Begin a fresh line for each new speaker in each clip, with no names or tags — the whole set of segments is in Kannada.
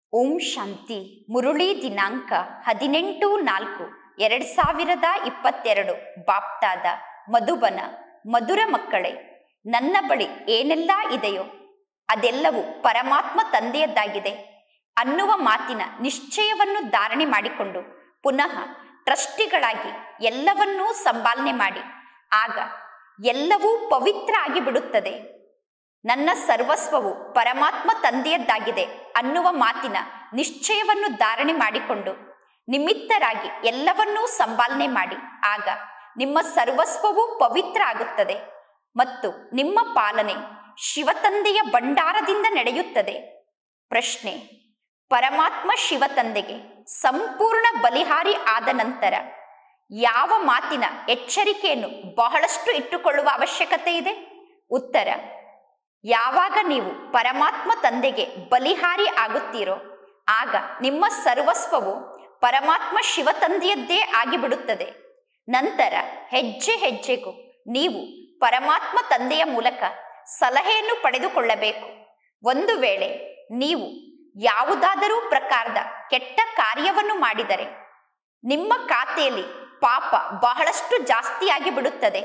ಓಂ ಶಾಂತಿ ಮುರುಳಿ ದಿನಾಂಕ ಹದಿನೆಂಟು ನಾಲ್ಕು ಎರಡು ಸಾವಿರದ ಇಪ್ಪತ್ತೆರಡು ಬಾಪ್ತಾದ ಮಧುಬನ ಮಧುರ ಮಕ್ಕಳೇ ನನ್ನ ಬಳಿ ಏನೆಲ್ಲ ಇದೆಯೋ ಅದೆಲ್ಲವೂ ಪರಮಾತ್ಮ ತಂದೆಯದ್ದಾಗಿದೆ ಅನ್ನುವ ಮಾತಿನ ನಿಶ್ಚಯವನ್ನು ಧಾರಣೆ ಮಾಡಿಕೊಂಡು ಪುನಃ ಟ್ರಸ್ಟಿಗಳಾಗಿ ಎಲ್ಲವನ್ನೂ ಸಂಪಾಲನೆ ಮಾಡಿ ಆಗ ಎಲ್ಲವೂ ಪವಿತ್ರ ಆಗಿ ಬಿಡುತ್ತದೆ ನನ್ನ ಸರ್ವಸ್ವವು ಪರಮಾತ್ಮ ತಂದೆಯದ್ದಾಗಿದೆ ಅನ್ನುವ ಮಾತಿನ ನಿಶ್ಚಯವನ್ನು ಧಾರಣೆ ಮಾಡಿಕೊಂಡು ನಿಮಿತ್ತರಾಗಿ ಎಲ್ಲವನ್ನೂ ಸಂಪಾಲನೆ ಮಾಡಿ ಆಗ ನಿಮ್ಮ ಸರ್ವಸ್ವವು ಪವಿತ್ರ ಆಗುತ್ತದೆ ಮತ್ತು ನಿಮ್ಮ ಪಾಲನೆ ಶಿವತಂದೆಯ ಭಂಡಾರದಿಂದ ನಡೆಯುತ್ತದೆ ಪ್ರಶ್ನೆ ಪರಮಾತ್ಮ ಶಿವತಂದೆಗೆ ಸಂಪೂರ್ಣ ಬಲಿಹಾರಿ ಆದ ನಂತರ ಯಾವ ಮಾತಿನ ಎಚ್ಚರಿಕೆಯನ್ನು ಬಹಳಷ್ಟು ಇಟ್ಟುಕೊಳ್ಳುವ ಅವಶ್ಯಕತೆ ಇದೆ ಉತ್ತರ ಯಾವಾಗ ನೀವು ಪರಮಾತ್ಮ ತಂದೆಗೆ ಬಲಿಹಾರಿ ಆಗುತ್ತೀರೋ ಆಗ ನಿಮ್ಮ ಸರ್ವಸ್ವವು ಪರಮಾತ್ಮ ಶಿವತಂದೆಯದ್ದೇ ಆಗಿಬಿಡುತ್ತದೆ ನಂತರ ಹೆಜ್ಜೆ ಹೆಜ್ಜೆಗೂ ನೀವು ಪರಮಾತ್ಮ ತಂದೆಯ ಮೂಲಕ ಸಲಹೆಯನ್ನು ಪಡೆದುಕೊಳ್ಳಬೇಕು ಒಂದು ವೇಳೆ ನೀವು ಯಾವುದಾದರೂ ಪ್ರಕಾರದ ಕೆಟ್ಟ ಕಾರ್ಯವನ್ನು ಮಾಡಿದರೆ ನಿಮ್ಮ ಖಾತೆಯಲ್ಲಿ ಪಾಪ ಬಹಳಷ್ಟು ಜಾಸ್ತಿಯಾಗಿ ಬಿಡುತ್ತದೆ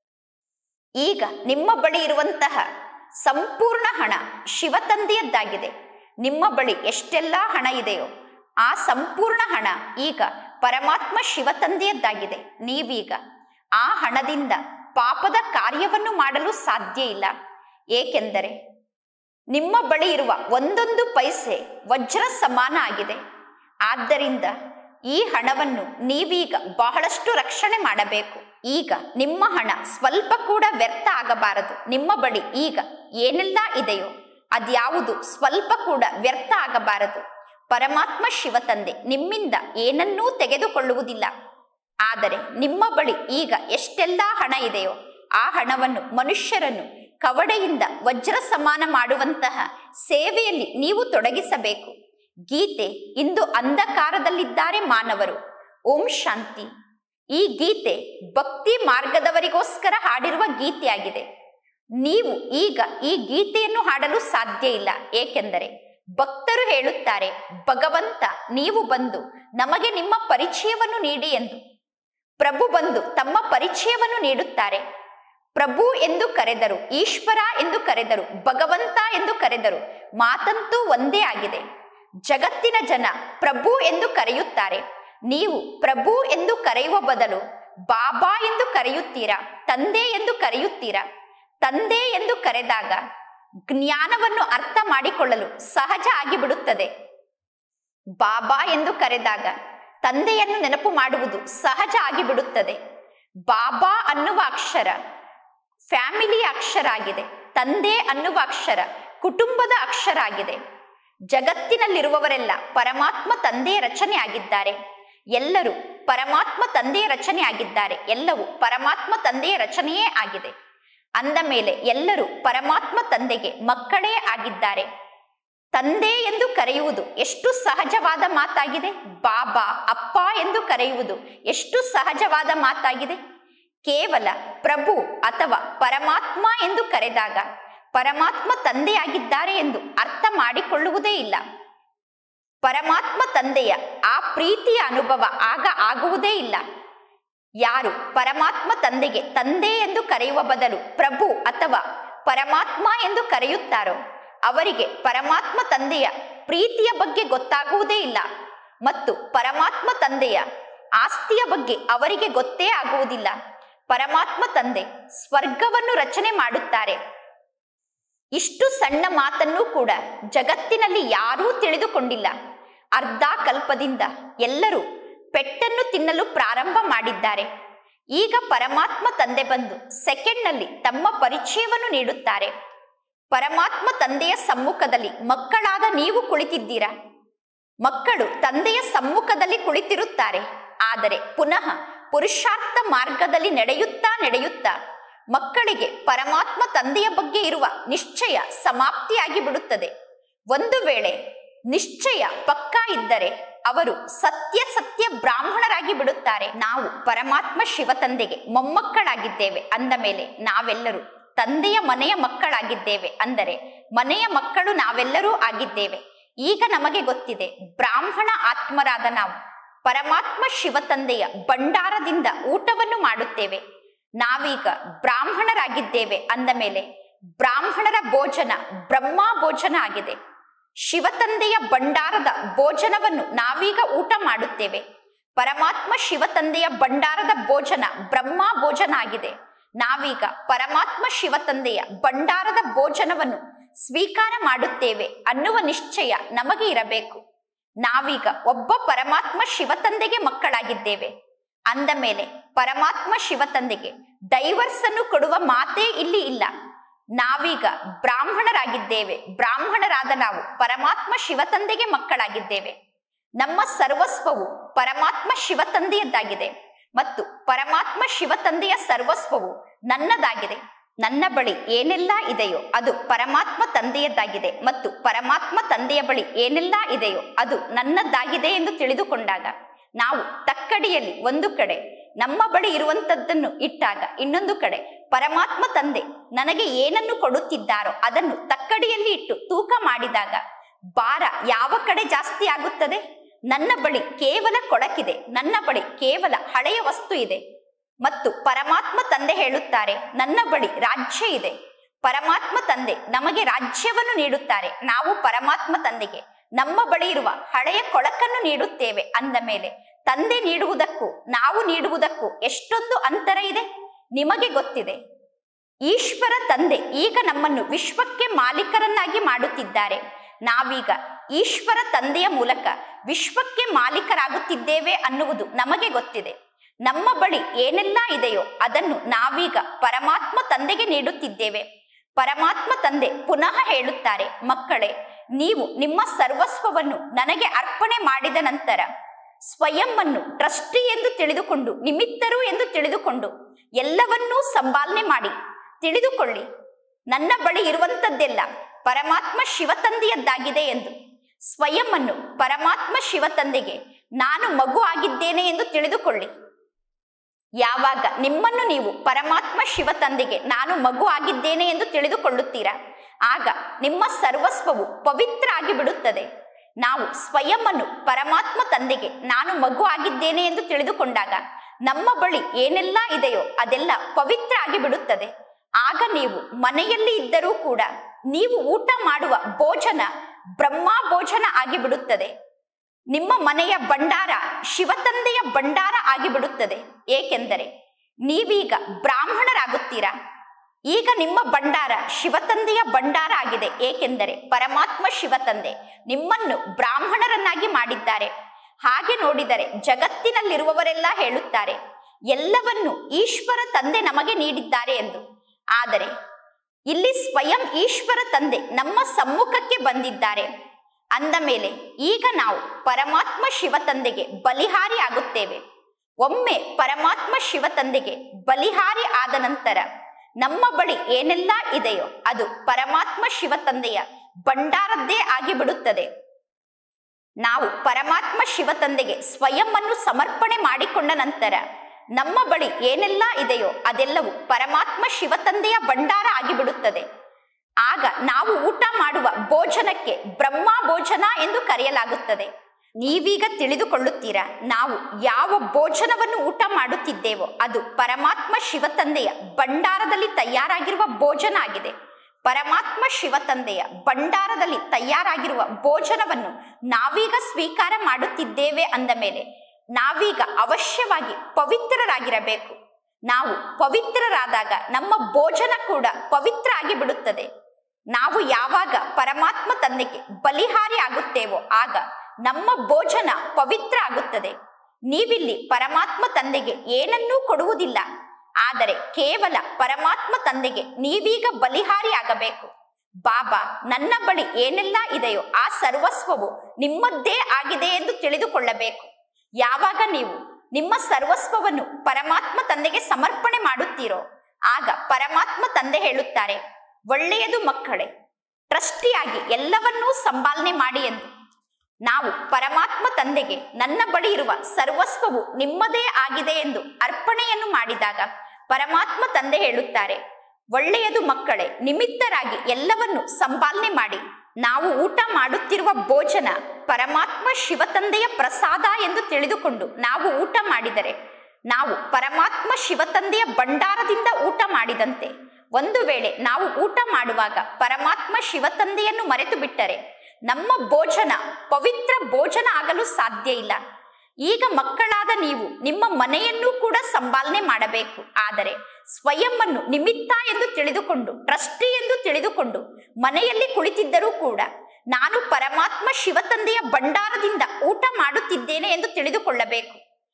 ಈಗ ನಿಮ್ಮ ಬಳಿ ಇರುವಂತಹ ಸಂಪೂರ್ಣ ಹಣ ಶಿವತಂದೆಯದ್ದಾಗಿದೆ ನಿಮ್ಮ ಬಳಿ ಎಷ್ಟೆಲ್ಲ ಹಣ ಇದೆಯೋ ಆ ಸಂಪೂರ್ಣ ಹಣ ಈಗ ಪರಮಾತ್ಮ ಶಿವತಂದೆಯದ್ದಾಗಿದೆ ನೀವೀಗ ಆ ಹಣದಿಂದ ಪಾಪದ ಕಾರ್ಯವನ್ನು ಮಾಡಲು ಸಾಧ್ಯ ಇಲ್ಲ ಏಕೆಂದರೆ ನಿಮ್ಮ ಬಳಿ ಇರುವ ಒಂದೊಂದು ಪೈಸೆ ವಜ್ರ ಸಮಾನ ಆಗಿದೆ ಆದ್ದರಿಂದ ಈ ಹಣವನ್ನು ನೀವೀಗ ಬಹಳಷ್ಟು ರಕ್ಷಣೆ ಮಾಡಬೇಕು ಈಗ ನಿಮ್ಮ ಹಣ ಸ್ವಲ್ಪ ಕೂಡ ವ್ಯರ್ಥ ಆಗಬಾರದು ನಿಮ್ಮ ಬಳಿ ಈಗ ಏನೆಲ್ಲ ಇದೆಯೋ ಅದ್ಯಾವುದು ಸ್ವಲ್ಪ ಕೂಡ ವ್ಯರ್ಥ ಆಗಬಾರದು ಪರಮಾತ್ಮ ಶಿವತಂದೆ ನಿಮ್ಮಿಂದ ಏನನ್ನೂ ತೆಗೆದುಕೊಳ್ಳುವುದಿಲ್ಲ ಆದರೆ ನಿಮ್ಮ ಬಳಿ ಈಗ ಎಷ್ಟೆಲ್ಲ ಹಣ ಇದೆಯೋ ಆ ಹಣವನ್ನು ಮನುಷ್ಯರನ್ನು ಕವಡೆಯಿಂದ ವಜ್ರ ಸಮಾನ ಮಾಡುವಂತಹ ಸೇವೆಯಲ್ಲಿ ನೀವು ತೊಡಗಿಸಬೇಕು ಗೀತೆ ಇಂದು ಅಂಧಕಾರದಲ್ಲಿದ್ದಾರೆ ಮಾನವರು ಓಂ ಶಾಂತಿ ಈ ಗೀತೆ ಭಕ್ತಿ ಮಾರ್ಗದವರಿಗೋಸ್ಕರ ಹಾಡಿರುವ ಗೀತೆಯಾಗಿದೆ ನೀವು ಈಗ ಈ ಗೀತೆಯನ್ನು ಹಾಡಲು ಸಾಧ್ಯ ಇಲ್ಲ ಏಕೆಂದರೆ ಭಕ್ತರು ಹೇಳುತ್ತಾರೆ ಭಗವಂತ ನೀವು ಬಂದು ನಮಗೆ ನಿಮ್ಮ ಪರಿಚಯವನ್ನು ನೀಡಿ ಎಂದು ಪ್ರಭು ಬಂದು ತಮ್ಮ ಪರಿಚಯವನ್ನು ನೀಡುತ್ತಾರೆ ಪ್ರಭು ಎಂದು ಕರೆದರು ಈಶ್ವರ ಎಂದು ಕರೆದರು ಭಗವಂತ ಎಂದು ಕರೆದರು ಮಾತಂತೂ ಒಂದೇ ಆಗಿದೆ ಜಗತ್ತಿನ ಜನ ಪ್ರಭು ಎಂದು ಕರೆಯುತ್ತಾರೆ ನೀವು ಪ್ರಭು ಎಂದು ಕರೆಯುವ ಬದಲು ಬಾಬಾ ಎಂದು ಕರೆಯುತ್ತೀರಾ ತಂದೆ ಎಂದು ಕರೆಯುತ್ತೀರಾ ತಂದೆ ಎಂದು ಕರೆದಾಗ ಜ್ಞಾನವನ್ನು ಅರ್ಥ ಮಾಡಿಕೊಳ್ಳಲು ಸಹಜ ಆಗಿಬಿಡುತ್ತದೆ ಬಾಬಾ ಎಂದು ಕರೆದಾಗ ತಂದೆಯನ್ನು ನೆನಪು ಮಾಡುವುದು ಸಹಜ ಆಗಿಬಿಡುತ್ತದೆ ಬಾಬಾ ಅನ್ನುವ ಅಕ್ಷರ ಫ್ಯಾಮಿಲಿಯ ಅಕ್ಷರ ಆಗಿದೆ ತಂದೆ ಅನ್ನುವ ಅಕ್ಷರ ಕುಟುಂಬದ ಅಕ್ಷರ ಆಗಿದೆ ಜಗತ್ತಿನಲ್ಲಿರುವವರೆಲ್ಲ ಪರಮಾತ್ಮ ತಂದೆಯ ರಚನೆ ಆಗಿದ್ದಾರೆ ಎಲ್ಲರೂ ಪರಮಾತ್ಮ ತಂದೆಯ ರಚನೆ ಆಗಿದ್ದಾರೆ ಎಲ್ಲವೂ ಪರಮಾತ್ಮ ತಂದೆಯ ರಚನೆಯೇ ಆಗಿದೆ ಅಂದ ಮೇಲೆ ಎಲ್ಲರೂ ಪರಮಾತ್ಮ ತಂದೆಗೆ ಮಕ್ಕಳೇ ಆಗಿದ್ದಾರೆ ತಂದೆ ಎಂದು ಕರೆಯುವುದು ಎಷ್ಟು ಸಹಜವಾದ ಮಾತಾಗಿದೆ ಬಾಬಾ ಅಪ್ಪ ಎಂದು ಕರೆಯುವುದು ಎಷ್ಟು ಸಹಜವಾದ ಮಾತಾಗಿದೆ ಕೇವಲ ಪ್ರಭು ಅಥವಾ ಪರಮಾತ್ಮ ಎಂದು ಕರೆದಾಗ ಪರಮಾತ್ಮ ತಂದೆಯಾಗಿದ್ದಾರೆ ಎಂದು ಅರ್ಥ ಮಾಡಿಕೊಳ್ಳುವುದೇ ಇಲ್ಲ ಪರಮಾತ್ಮ ತಂದೆಯ ಆ ಪ್ರೀತಿಯ ಅನುಭವ ಆಗ ಆಗುವುದೇ ಇಲ್ಲ ಯಾರು ಪರಮಾತ್ಮ ತಂದೆಗೆ ತಂದೆ ಎಂದು ಕರೆಯುವ ಬದಲು ಪ್ರಭು ಅಥವಾ ಪರಮಾತ್ಮ ಎಂದು ಕರೆಯುತ್ತಾರೋ ಅವರಿಗೆ ಪರಮಾತ್ಮ ತಂದೆಯ ಪ್ರೀತಿಯ ಬಗ್ಗೆ ಗೊತ್ತಾಗುವುದೇ ಇಲ್ಲ ಮತ್ತು ಪರಮಾತ್ಮ ತಂದೆಯ ಆಸ್ತಿಯ ಬಗ್ಗೆ ಅವರಿಗೆ ಗೊತ್ತೇ ಆಗುವುದಿಲ್ಲ ಪರಮಾತ್ಮ ತಂದೆ ಸ್ವರ್ಗವನ್ನು ರಚನೆ ಮಾಡುತ್ತಾರೆ ಇಷ್ಟು ಸಣ್ಣ ಮಾತನ್ನು ಕೂಡ ಜಗತ್ತಿನಲ್ಲಿ ಯಾರೂ ತಿಳಿದುಕೊಂಡಿಲ್ಲ ಅರ್ಧ ಕಲ್ಪದಿಂದ ಎಲ್ಲರೂ ಪೆಟ್ಟನ್ನು ತಿನ್ನಲು ಪ್ರಾರಂಭ ಮಾಡಿದ್ದಾರೆ ಈಗ ಪರಮಾತ್ಮ ತಂದೆ ಬಂದು ಸೆಕೆಂಡ್ನಲ್ಲಿ ತಮ್ಮ ಪರಿಚಯವನ್ನು ನೀಡುತ್ತಾರೆ ಪರಮಾತ್ಮ ತಂದೆಯ ಸಮ್ಮುಖದಲ್ಲಿ ಮಕ್ಕಳಾದ ನೀವು ಕುಳಿತಿದ್ದೀರಾ ಮಕ್ಕಳು ತಂದೆಯ ಸಮ್ಮುಖದಲ್ಲಿ ಕುಳಿತಿರುತ್ತಾರೆ ಆದರೆ ಪುನಃ ಪುರುಷಾರ್ಥ ಮಾರ್ಗದಲ್ಲಿ ನಡೆಯುತ್ತಾ ನಡೆಯುತ್ತಾ ಮಕ್ಕಳಿಗೆ ಪರಮಾತ್ಮ ತಂದೆಯ ಬಗ್ಗೆ ಇರುವ ನಿಶ್ಚಯ ಸಮಾಪ್ತಿಯಾಗಿ ಬಿಡುತ್ತದೆ ಒಂದು ವೇಳೆ ನಿಶ್ಚಯ ಪಕ್ಕಾ ಇದ್ದರೆ ಅವರು ಸತ್ಯ ಸತ್ಯ ಬ್ರಾಹ್ಮಣರಾಗಿ ಬಿಡುತ್ತಾರೆ ನಾವು ಪರಮಾತ್ಮ ಶಿವ ತಂದೆಗೆ ಮೊಮ್ಮಕ್ಕಳಾಗಿದ್ದೇವೆ ಅಂದ ಮೇಲೆ ನಾವೆಲ್ಲರೂ ತಂದೆಯ ಮನೆಯ ಮಕ್ಕಳಾಗಿದ್ದೇವೆ ಅಂದರೆ ಮನೆಯ ಮಕ್ಕಳು ನಾವೆಲ್ಲರೂ ಆಗಿದ್ದೇವೆ ಈಗ ನಮಗೆ ಗೊತ್ತಿದೆ ಬ್ರಾಹ್ಮಣ ಆತ್ಮರಾದ ನಾವು ಪರಮಾತ್ಮ ಶಿವತಂದೆಯ ಭಂಡಾರದಿಂದ ಊಟವನ್ನು ಮಾಡುತ್ತೇವೆ ನಾವೀಗ ಬ್ರಾಹ್ಮಣರಾಗಿದ್ದೇವೆ ಅಂದ ಮೇಲೆ ಬ್ರಾಹ್ಮಣರ ಭೋಜನ ಬ್ರಹ್ಮ ಭೋಜನ ಆಗಿದೆ ಶಿವತಂದೆಯ ಭಂಡಾರದ ಭೋಜನವನ್ನು ನಾವೀಗ ಊಟ ಮಾಡುತ್ತೇವೆ ಪರಮಾತ್ಮ ಶಿವತಂದೆಯ ಭಂಡಾರದ ಭೋಜನ ಬ್ರಹ್ಮ ಭೋಜನ ಆಗಿದೆ ನಾವೀಗ ಪರಮಾತ್ಮ ಶಿವತಂದೆಯ ಭಂಡಾರದ ಭೋಜನವನ್ನು ಸ್ವೀಕಾರ ಮಾಡುತ್ತೇವೆ ಅನ್ನುವ ನಿಶ್ಚಯ ನಮಗೆ ಇರಬೇಕು ನಾವೀಗ ಒಬ್ಬ ಪರಮಾತ್ಮ ಶಿವತಂದೆಗೆ ಮಕ್ಕಳಾಗಿದ್ದೇವೆ ಅಂದ ಮೇಲೆ ಪರಮಾತ್ಮ ಶಿವತಂದೆಗೆ ಡೈವರ್ಸ್ ಅನ್ನು ಕೊಡುವ ಮಾತೇ ಇಲ್ಲಿ ಇಲ್ಲ ನಾವೀಗ ಬ್ರಾಹ್ಮಣರಾಗಿದ್ದೇವೆ ಬ್ರಾಹ್ಮಣರಾದ ನಾವು ಪರಮಾತ್ಮ ಶಿವತಂದೆಗೆ ಮಕ್ಕಳಾಗಿದ್ದೇವೆ ನಮ್ಮ ಸರ್ವಸ್ವವು ಪರಮಾತ್ಮ ಶಿವತಂದೆಯದ್ದಾಗಿದೆ ಮತ್ತು ಪರಮಾತ್ಮ ಶಿವತಂದೆಯ ಸರ್ವಸ್ವವು ನನ್ನದಾಗಿದೆ ನನ್ನ ಬಳಿ ಏನೆಲ್ಲ ಇದೆಯೋ ಅದು ಪರಮಾತ್ಮ ತಂದೆಯದ್ದಾಗಿದೆ ಮತ್ತು ಪರಮಾತ್ಮ ತಂದೆಯ ಬಳಿ ಏನೆಲ್ಲ ಇದೆಯೋ ಅದು ನನ್ನದ್ದಾಗಿದೆ ಎಂದು ತಿಳಿದುಕೊಂಡಾಗ ನಾವು ತಕ್ಕಡಿಯಲ್ಲಿ ಒಂದು ಕಡೆ ನಮ್ಮ ಬಳಿ ಇರುವಂತದ್ದನ್ನು ಇಟ್ಟಾಗ ಇನ್ನೊಂದು ಕಡೆ ಪರಮಾತ್ಮ ತಂದೆ ನನಗೆ ಏನನ್ನು ಕೊಡುತ್ತಿದ್ದಾರೋ ಅದನ್ನು ತಕ್ಕಡಿಯಲ್ಲಿ ಇಟ್ಟು ತೂಕ ಮಾಡಿದಾಗ ಭಾರ ಯಾವ ಕಡೆ ಜಾಸ್ತಿ ಆಗುತ್ತದೆ ನನ್ನ ಬಳಿ ಕೇವಲ ಕೊಳಕಿದೆ ನನ್ನ ಬಳಿ ಕೇವಲ ಹಳೆಯ ವಸ್ತು ಇದೆ ಮತ್ತು ಪರಮಾತ್ಮ ತಂದೆ ಹೇಳುತ್ತಾರೆ ನನ್ನ ಬಳಿ ರಾಜ್ಯ ಇದೆ ಪರಮಾತ್ಮ ತಂದೆ ನಮಗೆ ರಾಜ್ಯವನ್ನು ನೀಡುತ್ತಾರೆ ನಾವು ಪರಮಾತ್ಮ ತಂದೆಗೆ ನಮ್ಮ ಬಳಿ ಇರುವ ಹಳೆಯ ಕೊಳಕನ್ನು ನೀಡುತ್ತೇವೆ ಅಂದ ಮೇಲೆ ತಂದೆ ನೀಡುವುದಕ್ಕೂ ನಾವು ನೀಡುವುದಕ್ಕೂ ಎಷ್ಟೊಂದು ಅಂತರ ಇದೆ ನಿಮಗೆ ಗೊತ್ತಿದೆ ಈಶ್ವರ ತಂದೆ ಈಗ ನಮ್ಮನ್ನು ವಿಶ್ವಕ್ಕೆ ಮಾಲೀಕರನ್ನಾಗಿ ಮಾಡುತ್ತಿದ್ದಾರೆ ನಾವೀಗ ಈಶ್ವರ ತಂದೆಯ ಮೂಲಕ ವಿಶ್ವಕ್ಕೆ ಮಾಲೀಕರಾಗುತ್ತಿದ್ದೇವೆ ಅನ್ನುವುದು ನಮಗೆ ಗೊತ್ತಿದೆ ನಮ್ಮ ಬಳಿ ಏನೆಲ್ಲ ಇದೆಯೋ ಅದನ್ನು ನಾವೀಗ ಪರಮಾತ್ಮ ತಂದೆಗೆ ನೀಡುತ್ತಿದ್ದೇವೆ ಪರಮಾತ್ಮ ತಂದೆ ಪುನಃ ಹೇಳುತ್ತಾರೆ ಮಕ್ಕಳೇ ನೀವು ನಿಮ್ಮ ಸರ್ವಸ್ವವನ್ನು ನನಗೆ ಅರ್ಪಣೆ ಮಾಡಿದ ನಂತರ ಸ್ವಯಂ ಅನ್ನು ಟ್ರಸ್ಟಿ ಎಂದು ತಿಳಿದುಕೊಂಡು ನಿಮಿತ್ತರು ಎಂದು ತಿಳಿದುಕೊಂಡು ಎಲ್ಲವನ್ನೂ ಸಂಪಾಲನೆ ಮಾಡಿ ತಿಳಿದುಕೊಳ್ಳಿ ನನ್ನ ಬಳಿ ಇರುವಂತದ್ದೆಲ್ಲ ಪರಮಾತ್ಮ ಶಿವತಂದೆಯದ್ದಾಗಿದೆ ಎಂದು ಸ್ವಯಂ ಅನ್ನು ಪರಮಾತ್ಮ ಶಿವತಂದೆಗೆ ನಾನು ಮಗು ಆಗಿದ್ದೇನೆ ಎಂದು ತಿಳಿದುಕೊಳ್ಳಿ ಯಾವಾಗ ನಿಮ್ಮನ್ನು ನೀವು ಪರಮಾತ್ಮ ಶಿವತಂದೆಗೆ ನಾನು ಮಗು ಆಗಿದ್ದೇನೆ ಎಂದು ತಿಳಿದುಕೊಳ್ಳುತ್ತೀರಾ ಆಗ ನಿಮ್ಮ ಸರ್ವಸ್ವವು ಪವಿತ್ರ ಆಗಿಬಿಡುತ್ತದೆ ನಾವು ಸ್ವಯಂ ಅನ್ನು ಪರಮಾತ್ಮ ತಂದೆಗೆ ನಾನು ಮಗು ಆಗಿದ್ದೇನೆ ಎಂದು ತಿಳಿದುಕೊಂಡಾಗ ನಮ್ಮ ಬಳಿ ಏನೆಲ್ಲ ಇದೆಯೋ ಅದೆಲ್ಲ ಪವಿತ್ರ ಆಗಿಬಿಡುತ್ತದೆ ಆಗ ನೀವು ಮನೆಯಲ್ಲಿ ಇದ್ದರೂ ಕೂಡ ನೀವು ಊಟ ಮಾಡುವ ಭೋಜನ ಬ್ರಹ್ಮ ಭೋಜನ ಆಗಿಬಿಡುತ್ತದೆ ನಿಮ್ಮ ಮನೆಯ ಭಂಡಾರ ಶಿವತಂದೆಯ ಭಂಡಾರ ಆಗಿಬಿಡುತ್ತದೆ ಏಕೆಂದರೆ ನೀವೀಗ ಬ್ರಾಹ್ಮಣರಾಗುತ್ತೀರಾ ಈಗ ನಿಮ್ಮ ಭಂಡಾರ ಶಿವತಂದೆಯ ಭಂಡಾರ ಆಗಿದೆ ಏಕೆಂದರೆ ಪರಮಾತ್ಮ ಶಿವತಂದೆ ನಿಮ್ಮನ್ನು ಬ್ರಾಹ್ಮಣರನ್ನಾಗಿ ಮಾಡಿದ್ದಾರೆ ಹಾಗೆ ನೋಡಿದರೆ ಜಗತ್ತಿನಲ್ಲಿರುವವರೆಲ್ಲ ಹೇಳುತ್ತಾರೆ ಎಲ್ಲವನ್ನು ಈಶ್ವರ ತಂದೆ ನಮಗೆ ನೀಡಿದ್ದಾರೆ ಎಂದು ಆದರೆ ಇಲ್ಲಿ ಸ್ವಯಂ ಈಶ್ವರ ತಂದೆ ನಮ್ಮ ಸಮ್ಮುಖಕ್ಕೆ ಬಂದಿದ್ದಾರೆ ಅಂದ ಮೇಲೆ ಈಗ ನಾವು ಪರಮಾತ್ಮ ಶಿವತಂದೆಗೆ ಬಲಿಹಾರಿ ಆಗುತ್ತೇವೆ ಒಮ್ಮೆ ಪರಮಾತ್ಮ ಶಿವತಂದೆಗೆ ಬಲಿಹಾರಿ ಆದ ನಂತರ ನಮ್ಮ ಬಳಿ ಏನೆಲ್ಲ ಇದೆಯೋ ಅದು ಪರಮಾತ್ಮ ಶಿವತಂದೆಯ ಭಂಡಾರದ್ದೇ ಆಗಿಬಿಡುತ್ತದೆ ನಾವು ಪರಮಾತ್ಮ ಶಿವತಂದೆಗೆ ಸ್ವಯಂ ಅನ್ನು ಸಮರ್ಪಣೆ ಮಾಡಿಕೊಂಡ ನಂತರ ನಮ್ಮ ಬಳಿ ಏನೆಲ್ಲ ಇದೆಯೋ ಅದೆಲ್ಲವೂ ಪರಮಾತ್ಮ ಶಿವತಂದೆಯ ಭಂಡಾರ ಆಗಿಬಿಡುತ್ತದೆ ಆಗ ನಾವು ಊಟ ಮಾಡುವ ಭೋಜನಕ್ಕೆ ಬ್ರಹ್ಮ ಭೋಜನ ಎಂದು ಕರೆಯಲಾಗುತ್ತದೆ ನೀವೀಗ ತಿಳಿದುಕೊಳ್ಳುತ್ತೀರಾ ನಾವು ಯಾವ ಭೋಜನವನ್ನು ಊಟ ಮಾಡುತ್ತಿದ್ದೇವೋ ಅದು ಪರಮಾತ್ಮ ಶಿವತಂದೆಯ ಭಂಡಾರದಲ್ಲಿ ತಯಾರಾಗಿರುವ ಭೋಜನ ಆಗಿದೆ ಪರಮಾತ್ಮ ಶಿವತಂದೆಯ ಭಂಡಾರದಲ್ಲಿ ತಯಾರಾಗಿರುವ ಭೋಜನವನ್ನು ನಾವೀಗ ಸ್ವೀಕಾರ ಮಾಡುತ್ತಿದ್ದೇವೆ ಅಂದ ಮೇಲೆ ನಾವೀಗ ಅವಶ್ಯವಾಗಿ ಪವಿತ್ರರಾಗಿರಬೇಕು ನಾವು ಪವಿತ್ರರಾದಾಗ ನಮ್ಮ ಭೋಜನ ಕೂಡ ಪವಿತ್ರ ಆಗಿಬಿಡುತ್ತದೆ ನಾವು ಯಾವಾಗ ಪರಮಾತ್ಮ ತಂದೆಗೆ ಬಲಿಹಾರಿ ಆಗುತ್ತೇವೋ ಆಗ ನಮ್ಮ ಭೋಜನ ಪವಿತ್ರ ಆಗುತ್ತದೆ ನೀವಿಲ್ಲಿ ಪರಮಾತ್ಮ ತಂದೆಗೆ ಏನನ್ನೂ ಕೊಡುವುದಿಲ್ಲ ಆದರೆ ಕೇವಲ ಪರಮಾತ್ಮ ತಂದೆಗೆ ನೀವೀಗ ಬಲಿಹಾರಿ ಆಗಬೇಕು ಬಾಬಾ ನನ್ನ ಬಳಿ ಏನೆಲ್ಲ ಇದೆಯೋ ಆ ಸರ್ವಸ್ವವು ನಿಮ್ಮದ್ದೇ ಆಗಿದೆ ಎಂದು ತಿಳಿದುಕೊಳ್ಳಬೇಕು ಯಾವಾಗ ನೀವು ನಿಮ್ಮ ಸರ್ವಸ್ವವನ್ನು ಪರಮಾತ್ಮ ತಂದೆಗೆ ಸಮರ್ಪಣೆ ಮಾಡುತ್ತೀರೋ ಆಗ ಪರಮಾತ್ಮ ತಂದೆ ಹೇಳುತ್ತಾರೆ ಒಳ್ಳೆಯದು ಮಕ್ಕಳೇ ಟ್ರಸ್ಟಿಯಾಗಿ ಎಲ್ಲವನ್ನೂ ಸಂಪಾಲನೆ ಮಾಡಿ ಎಂದು ನಾವು ಪರಮಾತ್ಮ ತಂದೆಗೆ ನನ್ನ ಬಳಿ ಇರುವ ಸರ್ವಸ್ವವು ನಿಮ್ಮದೇ ಆಗಿದೆ ಎಂದು ಅರ್ಪಣೆಯನ್ನು ಮಾಡಿದಾಗ ಪರಮಾತ್ಮ ತಂದೆ ಹೇಳುತ್ತಾರೆ ಒಳ್ಳೆಯದು ಮಕ್ಕಳೇ ನಿಮಿತ್ತರಾಗಿ ಎಲ್ಲವನ್ನು ಸಂಪಾಲನೆ ಮಾಡಿ ನಾವು ಊಟ ಮಾಡುತ್ತಿರುವ ಭೋಜನ ಪರಮಾತ್ಮ ಶಿವತಂದೆಯ ಪ್ರಸಾದ ಎಂದು ತಿಳಿದುಕೊಂಡು ನಾವು ಊಟ ಮಾಡಿದರೆ ನಾವು ಪರಮಾತ್ಮ ಶಿವತಂದೆಯ ಭಂಡಾರದಿಂದ ಊಟ ಮಾಡಿದಂತೆ ಒಂದು ವೇಳೆ ನಾವು ಊಟ ಮಾಡುವಾಗ ಪರಮಾತ್ಮ ಶಿವತಂದೆಯನ್ನು ಮರೆತು ಬಿಟ್ಟರೆ ನಮ್ಮ ಭೋಜನ ಪವಿತ್ರ ಭೋಜನ ಆಗಲು ಸಾಧ್ಯ ಇಲ್ಲ ಈಗ ಮಕ್ಕಳಾದ ನೀವು ನಿಮ್ಮ ಮನೆಯನ್ನು ಕೂಡ ಸಂಪಾಲನೆ ಮಾಡಬೇಕು ಆದರೆ ಸ್ವಯಂವನ್ನು ನಿಮಿತ್ತ ಎಂದು ತಿಳಿದುಕೊಂಡು ಟ್ರಸ್ಟಿ ಎಂದು ತಿಳಿದುಕೊಂಡು ಮನೆಯಲ್ಲಿ ಕುಳಿತಿದ್ದರೂ ಕೂಡ ನಾನು ಪರಮಾತ್ಮ ಶಿವತಂದೆಯ ಭಂಡಾರದಿಂದ ಊಟ ಮಾಡುತ್ತಿದ್ದೇನೆ ಎಂದು ತಿಳಿದುಕೊಳ್ಳಬೇಕು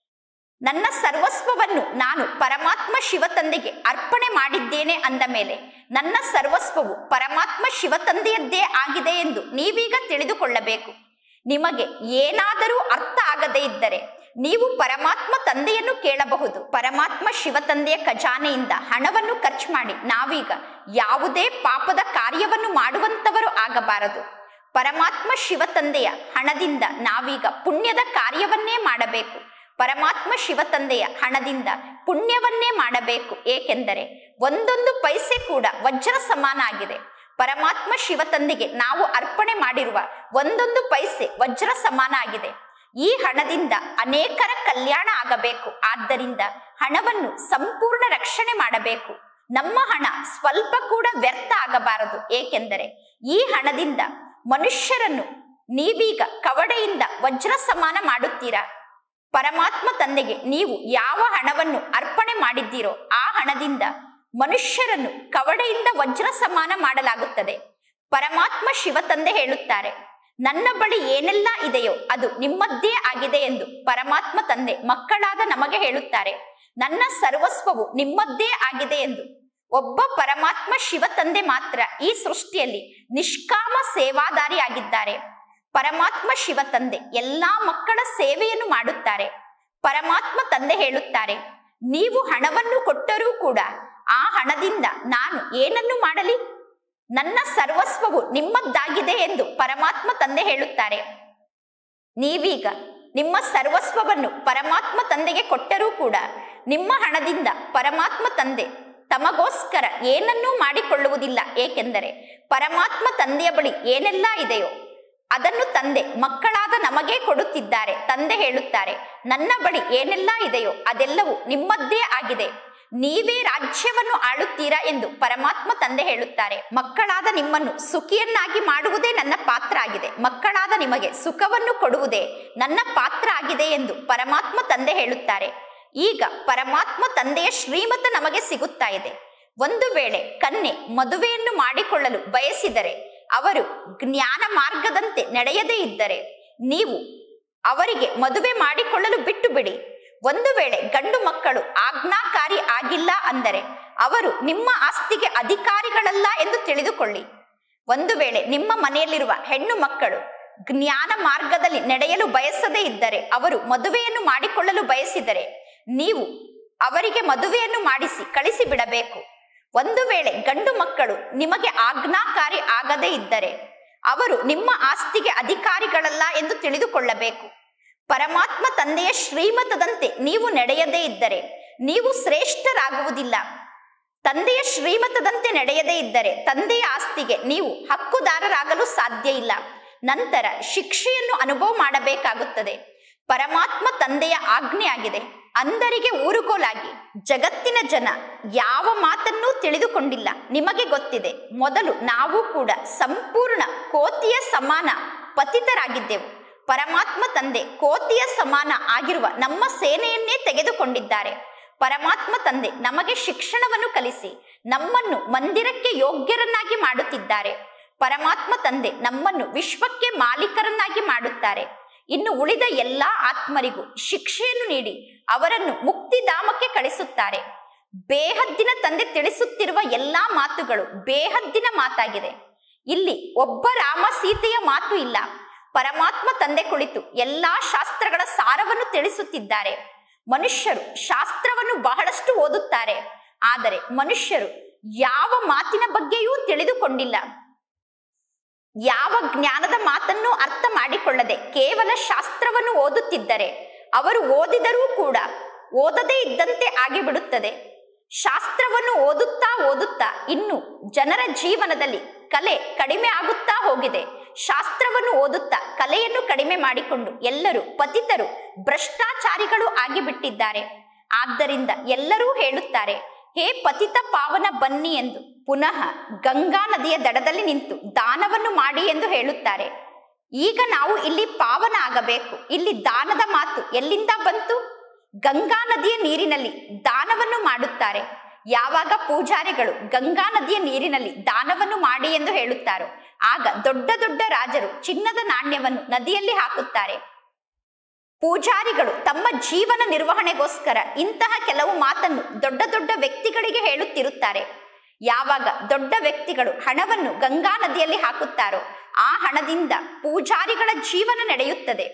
ನನ್ನ ಸರ್ವಸ್ವವನ್ನು ನಾನು ಪರಮಾತ್ಮ ಶಿವತಂದೆಗೆ ಅರ್ಪಣೆ ಮಾಡಿದ್ದೇನೆ ಅಂದ ಮೇಲೆ ನನ್ನ ಸರ್ವಸ್ವವು ಪರಮಾತ್ಮ ಶಿವತಂದೆಯದ್ದೇ ಆಗಿದೆ ಎಂದು ನೀವೀಗ ತಿಳಿದುಕೊಳ್ಳಬೇಕು ನಿಮಗೆ ಏನಾದರೂ ಅರ್ಥ ಆಗದೇ ಇದ್ದರೆ ನೀವು ಪರಮಾತ್ಮ ತಂದೆಯನ್ನು ಕೇಳಬಹುದು ಪರಮಾತ್ಮ ಶಿವತಂದೆಯ ಖಜಾನೆಯಿಂದ ಹಣವನ್ನು ಖರ್ಚು ಮಾಡಿ ನಾವೀಗ ಯಾವುದೇ ಪಾಪದ ಕಾರ್ಯವನ್ನು ಮಾಡುವಂತವರು ಆಗಬಾರದು ಪರಮಾತ್ಮ ಶಿವತಂದೆಯ ಹಣದಿಂದ ನಾವೀಗ ಪುಣ್ಯದ ಕಾರ್ಯವನ್ನೇ ಮಾಡಬೇಕು ಪರಮಾತ್ಮ ಶಿವತಂದೆಯ ಹಣದಿಂದ ಪುಣ್ಯವನ್ನೇ ಮಾಡಬೇಕು ಏಕೆಂದರೆ ಒಂದೊಂದು ಪೈಸೆ ಕೂಡ ವಜ್ರ ಸಮಾನ ಆಗಿದೆ ಪರಮಾತ್ಮ ಶಿವತಂದೆಗೆ ನಾವು ಅರ್ಪಣೆ ಮಾಡಿರುವ ಒಂದೊಂದು ಪೈಸೆ ವಜ್ರ ಸಮಾನ ಆಗಿದೆ ಈ ಹಣದಿಂದ ಅನೇಕರ ಕಲ್ಯಾಣ ಆಗಬೇಕು ಆದ್ದರಿಂದ ಹಣವನ್ನು ಸಂಪೂರ್ಣ ರಕ್ಷಣೆ ಮಾಡಬೇಕು ನಮ್ಮ ಹಣ ಸ್ವಲ್ಪ ಕೂಡ ವ್ಯರ್ಥ ಆಗಬಾರದು ಏಕೆಂದರೆ ಈ ಹಣದಿಂದ ಮನುಷ್ಯರನ್ನು ನೀವೀಗ ಕವಡೆಯಿಂದ ವಜ್ರ ಸಮಾನ ಮಾಡುತ್ತೀರಾ ಪರಮಾತ್ಮ ತಂದೆಗೆ ನೀವು ಯಾವ ಹಣವನ್ನು ಅರ್ಪಣೆ ಮಾಡಿದ್ದೀರೋ ಆ ಹಣದಿಂದ ಮನುಷ್ಯರನ್ನು ಕವಡೆಯಿಂದ ವಜ್ರ ಸಮಾನ ಮಾಡಲಾಗುತ್ತದೆ ಪರಮಾತ್ಮ ಶಿವ ತಂದೆ ಹೇಳುತ್ತಾರೆ ನನ್ನ ಬಳಿ ಏನೆಲ್ಲ ಇದೆಯೋ ಅದು ನಿಮ್ಮದ್ದೇ ಆಗಿದೆ ಎಂದು ಪರಮಾತ್ಮ ತಂದೆ ಮಕ್ಕಳಾದ ನಮಗೆ ಹೇಳುತ್ತಾರೆ ನನ್ನ ಸರ್ವಸ್ವವು ನಿಮ್ಮದ್ದೇ ಆಗಿದೆ ಎಂದು ಒಬ್ಬ ಪರಮಾತ್ಮ ಶಿವ ತಂದೆ ಮಾತ್ರ ಈ ಸೃಷ್ಟಿಯಲ್ಲಿ ನಿಷ್ಕಾಮ ಸೇವಾದಾರಿಯಾಗಿದ್ದಾರೆ ಪರಮಾತ್ಮ ಶಿವ ತಂದೆ ಎಲ್ಲಾ ಮಕ್ಕಳ ಸೇವೆಯನ್ನು ಮಾಡುತ್ತಾರೆ ಪರಮಾತ್ಮ ತಂದೆ ಹೇಳುತ್ತಾರೆ ನೀವು ಹಣವನ್ನು ಕೊಟ್ಟರೂ ಕೂಡ ಆ ಹಣದಿಂದ ನಾನು ಏನನ್ನು ಮಾಡಲಿ ನನ್ನ ಸರ್ವಸ್ವವು ನಿಮ್ಮದ್ದಾಗಿದೆ ಎಂದು ಪರಮಾತ್ಮ ತಂದೆ ಹೇಳುತ್ತಾರೆ ನೀವೀಗ ನಿಮ್ಮ ಸರ್ವಸ್ವವನ್ನು ಪರಮಾತ್ಮ ತಂದೆಗೆ ಕೊಟ್ಟರೂ ಕೂಡ ನಿಮ್ಮ ಹಣದಿಂದ ಪರಮಾತ್ಮ ತಂದೆ ತಮಗೋಸ್ಕರ ಏನನ್ನೂ ಮಾಡಿಕೊಳ್ಳುವುದಿಲ್ಲ ಏಕೆಂದರೆ ಪರಮಾತ್ಮ ತಂದೆಯ ಬಳಿ ಏನೆಲ್ಲ ಇದೆಯೋ ಅದನ್ನು ತಂದೆ ಮಕ್ಕಳಾದ ನಮಗೇ ಕೊಡುತ್ತಿದ್ದಾರೆ ತಂದೆ ಹೇಳುತ್ತಾರೆ ನನ್ನ ಬಳಿ ಏನೆಲ್ಲ ಇದೆಯೋ ಅದೆಲ್ಲವೂ ನಿಮ್ಮದ್ದೇ ಆಗಿದೆ ನೀವೇ ರಾಜ್ಯವನ್ನು ಆಳುತ್ತೀರಾ ಎಂದು ಪರಮಾತ್ಮ ತಂದೆ ಹೇಳುತ್ತಾರೆ ಮಕ್ಕಳಾದ ನಿಮ್ಮನ್ನು ಸುಖಿಯನ್ನಾಗಿ ಮಾಡುವುದೇ ನನ್ನ ಪಾತ್ರ ಆಗಿದೆ ಮಕ್ಕಳಾದ ನಿಮಗೆ ಸುಖವನ್ನು ಕೊಡುವುದೇ ನನ್ನ ಪಾತ್ರ ಆಗಿದೆ ಎಂದು ಪರಮಾತ್ಮ ತಂದೆ ಹೇಳುತ್ತಾರೆ ಈಗ ಪರಮಾತ್ಮ ತಂದೆಯ ಶ್ರೀಮತ ನಮಗೆ ಸಿಗುತ್ತಾ ಇದೆ ಒಂದು ವೇಳೆ ಕನ್ಯೆ ಮದುವೆಯನ್ನು ಮಾಡಿಕೊಳ್ಳಲು ಬಯಸಿದರೆ ಅವರು ಜ್ಞಾನ ಮಾರ್ಗದಂತೆ ನಡೆಯದೇ ಇದ್ದರೆ ನೀವು ಅವರಿಗೆ ಮದುವೆ ಮಾಡಿಕೊಳ್ಳಲು ಬಿಟ್ಟು ಬಿಡಿ ಒಂದು ವೇಳೆ ಗಂಡು ಮಕ್ಕಳು ಆಜ್ಞಾಕಾರಿ ಆಗಿಲ್ಲ ಅಂದರೆ ಅವರು ನಿಮ್ಮ ಆಸ್ತಿಗೆ ಅಧಿಕಾರಿಗಳಲ್ಲ ಎಂದು ತಿಳಿದುಕೊಳ್ಳಿ ಒಂದು ವೇಳೆ ನಿಮ್ಮ ಮನೆಯಲ್ಲಿರುವ ಹೆಣ್ಣು ಮಕ್ಕಳು ಜ್ಞಾನ ಮಾರ್ಗದಲ್ಲಿ ನಡೆಯಲು ಬಯಸದೇ ಇದ್ದರೆ ಅವರು ಮದುವೆಯನ್ನು ಮಾಡಿಕೊಳ್ಳಲು ಬಯಸಿದರೆ ನೀವು ಅವರಿಗೆ ಮದುವೆಯನ್ನು ಮಾಡಿಸಿ ಕಳಿಸಿ ಬಿಡಬೇಕು ಒಂದು ವೇಳೆ ಗಂಡು ಮಕ್ಕಳು ನಿಮಗೆ ಆಜ್ಞಾಕಾರಿ ಆಗದೇ ಇದ್ದರೆ ಅವರು ನಿಮ್ಮ ಆಸ್ತಿಗೆ ಅಧಿಕಾರಿಗಳಲ್ಲ ಎಂದು ತಿಳಿದುಕೊಳ್ಳಬೇಕು ಪರಮಾತ್ಮ ತಂದೆಯ ಶ್ರೀಮತದಂತೆ ನೀವು ನಡೆಯದೇ ಇದ್ದರೆ ನೀವು ಶ್ರೇಷ್ಠರಾಗುವುದಿಲ್ಲ ತಂದೆಯ ಶ್ರೀಮತದಂತೆ ನಡೆಯದೇ ಇದ್ದರೆ ತಂದೆಯ ಆಸ್ತಿಗೆ ನೀವು ಹಕ್ಕುದಾರರಾಗಲು ಸಾಧ್ಯ ಇಲ್ಲ ನಂತರ ಶಿಕ್ಷೆಯನ್ನು ಅನುಭವ ಮಾಡಬೇಕಾಗುತ್ತದೆ ಪರಮಾತ್ಮ ತಂದೆಯ ಆಜ್ಞೆ ಆಗಿದೆ ಅಂದರಿಗೆ ಊರುಗೋಲಾಗಿ ಜಗತ್ತಿನ ಜನ ಯಾವ ಮಾತನ್ನೂ ತಿಳಿದುಕೊಂಡಿಲ್ಲ ನಿಮಗೆ ಗೊತ್ತಿದೆ ಮೊದಲು ನಾವು ಕೂಡ ಸಂಪೂರ್ಣ ಕೋತಿಯ ಸಮಾನ ಪತಿತರಾಗಿದ್ದೆವು ಪರಮಾತ್ಮ ತಂದೆ ಕೋತಿಯ ಸಮಾನ ಆಗಿರುವ ನಮ್ಮ ಸೇನೆಯನ್ನೇ ತೆಗೆದುಕೊಂಡಿದ್ದಾರೆ ಪರಮಾತ್ಮ ತಂದೆ ನಮಗೆ ಶಿಕ್ಷಣವನ್ನು ಕಲಿಸಿ ನಮ್ಮನ್ನು ಮಂದಿರಕ್ಕೆ ಯೋಗ್ಯರನ್ನಾಗಿ ಮಾಡುತ್ತಿದ್ದಾರೆ ಪರಮಾತ್ಮ ತಂದೆ ನಮ್ಮನ್ನು ವಿಶ್ವಕ್ಕೆ ಮಾಲೀಕರನ್ನಾಗಿ ಮಾಡುತ್ತಾರೆ ಇನ್ನು ಉಳಿದ ಎಲ್ಲಾ ಆತ್ಮರಿಗೂ ಶಿಕ್ಷೆಯನ್ನು ನೀಡಿ ಅವರನ್ನು ಮುಕ್ತಿಧಾಮಕ್ಕೆ ಕಳಿಸುತ್ತಾರೆ ಬೇಹದ್ದಿನ ತಂದೆ ತಿಳಿಸುತ್ತಿರುವ ಎಲ್ಲಾ ಮಾತುಗಳು ಬೇಹದ್ದಿನ ಮಾತಾಗಿದೆ ಇಲ್ಲಿ ಒಬ್ಬ ರಾಮ ಸೀತೆಯ ಮಾತು ಇಲ್ಲ ಪರಮಾತ್ಮ ತಂದೆ ಕುಳಿತು ಎಲ್ಲಾ ಶಾಸ್ತ್ರಗಳ ಸಾರವನ್ನು ತಿಳಿಸುತ್ತಿದ್ದಾರೆ ಮನುಷ್ಯರು ಶಾಸ್ತ್ರವನ್ನು ಬಹಳಷ್ಟು ಓದುತ್ತಾರೆ ಆದರೆ ಮನುಷ್ಯರು ಯಾವ ಮಾತಿನ ಬಗ್ಗೆಯೂ ತಿಳಿದುಕೊಂಡಿಲ್ಲ ಯಾವ ಜ್ಞಾನದ ಮಾತನ್ನು ಅರ್ಥ ಮಾಡಿಕೊಳ್ಳದೆ ಕೇವಲ ಶಾಸ್ತ್ರವನ್ನು ಓದುತ್ತಿದ್ದರೆ ಅವರು ಓದಿದರೂ ಕೂಡ ಓದದೇ ಇದ್ದಂತೆ ಆಗಿಬಿಡುತ್ತದೆ ಶಾಸ್ತ್ರವನ್ನು ಓದುತ್ತಾ ಓದುತ್ತಾ ಇನ್ನು ಜನರ ಜೀವನದಲ್ಲಿ ಕಲೆ ಕಡಿಮೆ ಆಗುತ್ತಾ ಹೋಗಿದೆ ಶಾಸ್ತ್ರವನ್ನು ಓದುತ್ತಾ ಕಲೆಯನ್ನು ಕಡಿಮೆ ಮಾಡಿಕೊಂಡು ಎಲ್ಲರೂ ಪತಿತರು ಭ್ರಷ್ಟಾಚಾರಿಗಳು ಆಗಿಬಿಟ್ಟಿದ್ದಾರೆ ಆದ್ದರಿಂದ ಎಲ್ಲರೂ ಹೇಳುತ್ತಾರೆ ಹೇ ಪತಿತ ಪಾವನ ಬನ್ನಿ ಎಂದು ಪುನಃ ಗಂಗಾ ನದಿಯ ದಡದಲ್ಲಿ ನಿಂತು ದಾನವನ್ನು ಮಾಡಿ ಎಂದು ಹೇಳುತ್ತಾರೆ ಈಗ ನಾವು ಇಲ್ಲಿ ಪಾವನ ಆಗಬೇಕು ಇಲ್ಲಿ ದಾನದ ಮಾತು ಎಲ್ಲಿಂದ ಬಂತು ಗಂಗಾ ನದಿಯ ನೀರಿನಲ್ಲಿ ದಾನವನ್ನು ಮಾಡುತ್ತಾರೆ ಯಾವಾಗ ಪೂಜಾರಿಗಳು ಗಂಗಾ ನದಿಯ ನೀರಿನಲ್ಲಿ ದಾನವನ್ನು ಮಾಡಿ ಎಂದು ಹೇಳುತ್ತಾರೋ ಆಗ ದೊಡ್ಡ ದೊಡ್ಡ ರಾಜರು ಚಿನ್ನದ ನಾಣ್ಯವನ್ನು ನದಿಯಲ್ಲಿ ಹಾಕುತ್ತಾರೆ ಪೂಜಾರಿಗಳು ತಮ್ಮ ಜೀವನ ನಿರ್ವಹಣೆಗೋಸ್ಕರ ಇಂತಹ ಕೆಲವು ಮಾತನ್ನು ದೊಡ್ಡ ದೊಡ್ಡ ವ್ಯಕ್ತಿಗಳಿಗೆ ಹೇಳುತ್ತಿರುತ್ತಾರೆ ಯಾವಾಗ ದೊಡ್ಡ ವ್ಯಕ್ತಿಗಳು ಹಣವನ್ನು ಗಂಗಾ ನದಿಯಲ್ಲಿ ಹಾಕುತ್ತಾರೋ ಆ ಹಣದಿಂದ ಪೂಜಾರಿಗಳ ಜೀವನ ನಡೆಯುತ್ತದೆ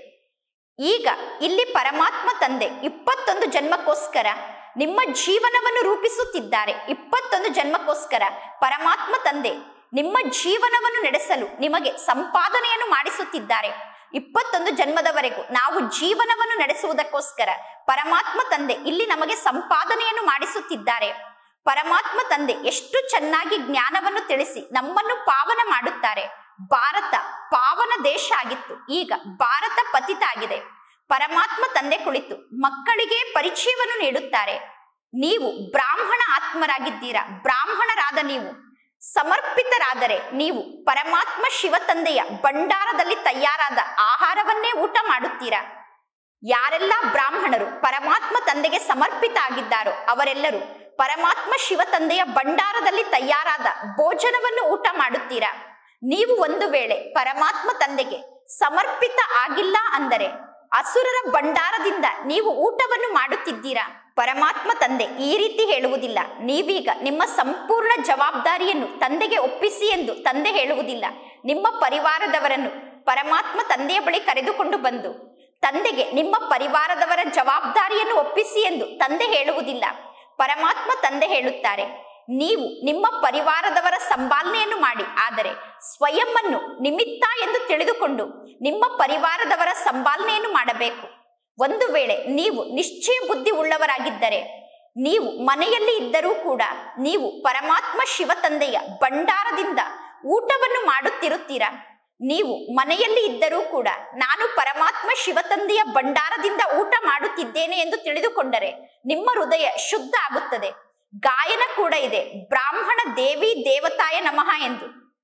ಈಗ ಇಲ್ಲಿ ಪರಮಾತ್ಮ ತಂದೆ ಇಪ್ಪತ್ತೊಂದು ಜನ್ಮಕ್ಕೋಸ್ಕರ ನಿಮ್ಮ ಜೀವನವನ್ನು ರೂಪಿಸುತ್ತಿದ್ದಾರೆ ಇಪ್ಪತ್ತೊಂದು ಜನ್ಮಕ್ಕೋಸ್ಕರ ಪರಮಾತ್ಮ ತಂದೆ ನಿಮ್ಮ ಜೀವನವನ್ನು ನಡೆಸಲು ನಿಮಗೆ ಸಂಪಾದನೆಯನ್ನು ಮಾಡಿಸುತ್ತಿದ್ದಾರೆ ಇಪ್ಪತ್ತೊಂದು ಜನ್ಮದವರೆಗೂ ನಾವು ಜೀವನವನ್ನು ನಡೆಸುವುದಕ್ಕೋಸ್ಕರ ಪರಮಾತ್ಮ ತಂದೆ ಇಲ್ಲಿ ನಮಗೆ ಸಂಪಾದನೆಯನ್ನು ಮಾಡಿಸುತ್ತಿದ್ದಾರೆ ಪರಮಾತ್ಮ ತಂದೆ ಎಷ್ಟು ಚೆನ್ನಾಗಿ ಜ್ಞಾನವನ್ನು ತಿಳಿಸಿ ನಮ್ಮನ್ನು ಪಾವನ ಮಾಡುತ್ತಾರೆ ಭಾರತ ಪಾವನ ದೇಶ ಆಗಿತ್ತು ಈಗ ಭಾರತ ಪತಿತ ಆಗಿದೆ ಪರಮಾತ್ಮ ತಂದೆ ಕುಳಿತು ಮಕ್ಕಳಿಗೆ ಪರಿಚಯವನ್ನು ನೀಡುತ್ತಾರೆ ನೀವು ಬ್ರಾಹ್ಮಣ ಆತ್ಮರಾಗಿದ್ದೀರಾ ಬ್ರಾಹ್ಮಣರಾದ ನೀವು ಸಮರ್ಪಿತರಾದರೆ ನೀವು ಪರಮಾತ್ಮ ಶಿವ ತಂದೆಯ ಭಂಡಾರದಲ್ಲಿ ತಯಾರಾದ ಆಹಾರವನ್ನೇ ಊಟ ಮಾಡುತ್ತೀರಾ ಯಾರೆಲ್ಲ ಬ್ರಾಹ್ಮಣರು ಪರಮಾತ್ಮ ತಂದೆಗೆ ಸಮರ್ಪಿತ ಆಗಿದ್ದಾರೋ ಅವರೆಲ್ಲರೂ ಪರಮಾತ್ಮ ಶಿವ ತಂದೆಯ ಭಂಡಾರದಲ್ಲಿ ತಯಾರಾದ ಭೋಜನವನ್ನು ಊಟ ಮಾಡುತ್ತೀರಾ ನೀವು ಒಂದು ವೇಳೆ ಪರಮಾತ್ಮ ತಂದೆಗೆ ಸಮರ್ಪಿತ ಆಗಿಲ್ಲ ಅಂದರೆ ಅಸುರರ ಭಂಡಾರದಿಂದ ನೀವು ಊಟವನ್ನು ಮಾಡುತ್ತಿದ್ದೀರಾ ಪರಮಾತ್ಮ ತಂದೆ ಈ ರೀತಿ ಹೇಳುವುದಿಲ್ಲ ನೀವೀಗ ನಿಮ್ಮ ಸಂಪೂರ್ಣ ಜವಾಬ್ದಾರಿಯನ್ನು ತಂದೆಗೆ ಒಪ್ಪಿಸಿ ಎಂದು ತಂದೆ ಹೇಳುವುದಿಲ್ಲ ನಿಮ್ಮ ಪರಿವಾರದವರನ್ನು ಪರಮಾತ್ಮ ತಂದೆಯ ಬಳಿ ಕರೆದುಕೊಂಡು ಬಂದು ತಂದೆಗೆ ನಿಮ್ಮ ಪರಿವಾರದವರ ಜವಾಬ್ದಾರಿಯನ್ನು ಒಪ್ಪಿಸಿ ಎಂದು ತಂದೆ ಹೇಳುವುದಿಲ್ಲ ಪರಮಾತ್ಮ ತಂದೆ ಹೇಳುತ್ತಾರೆ ನೀವು ನಿಮ್ಮ ಪರಿವಾರದವರ ಸಂಪಾಲನೆಯನ್ನು ಮಾಡಿ ಆದರೆ ಸ್ವಯಂವನ್ನು ನಿಮಿತ್ತ ಎಂದು ತಿಳಿದುಕೊಂಡು ನಿಮ್ಮ ಪರಿವಾರದವರ ಸಂಪಾಲನೆಯನ್ನು ಮಾಡಬೇಕು ಒಂದು ವೇಳೆ ನೀವು ನಿಶ್ಚಯ ಬುದ್ಧಿ ಉಳ್ಳವರಾಗಿದ್ದರೆ ನೀವು ಮನೆಯಲ್ಲಿ ಇದ್ದರೂ ಕೂಡ ನೀವು ಪರಮಾತ್ಮ ಶಿವ ತಂದೆಯ ಭಂಡಾರದಿಂದ ಊಟವನ್ನು ಮಾಡುತ್ತಿರುತ್ತೀರಾ ನೀವು ಮನೆಯಲ್ಲಿ ಇದ್ದರೂ ಕೂಡ ನಾನು ಪರಮಾತ್ಮ ಶಿವ ತಂದೆಯ ಭಂಡಾರದಿಂದ ಊಟ ಮಾಡುತ್ತಿದ್ದೇನೆ ಎಂದು ತಿಳಿದುಕೊಂಡರೆ ನಿಮ್ಮ ಹೃದಯ ಶುದ್ಧ ಆಗುತ್ತದೆ ಗಾಯನ ಕೂಡ ಇದೆ ಬ್ರಾಹ್ಮಣ ದೇವಿ ದೇವತಾಯ ನಮಃ ಎಂದು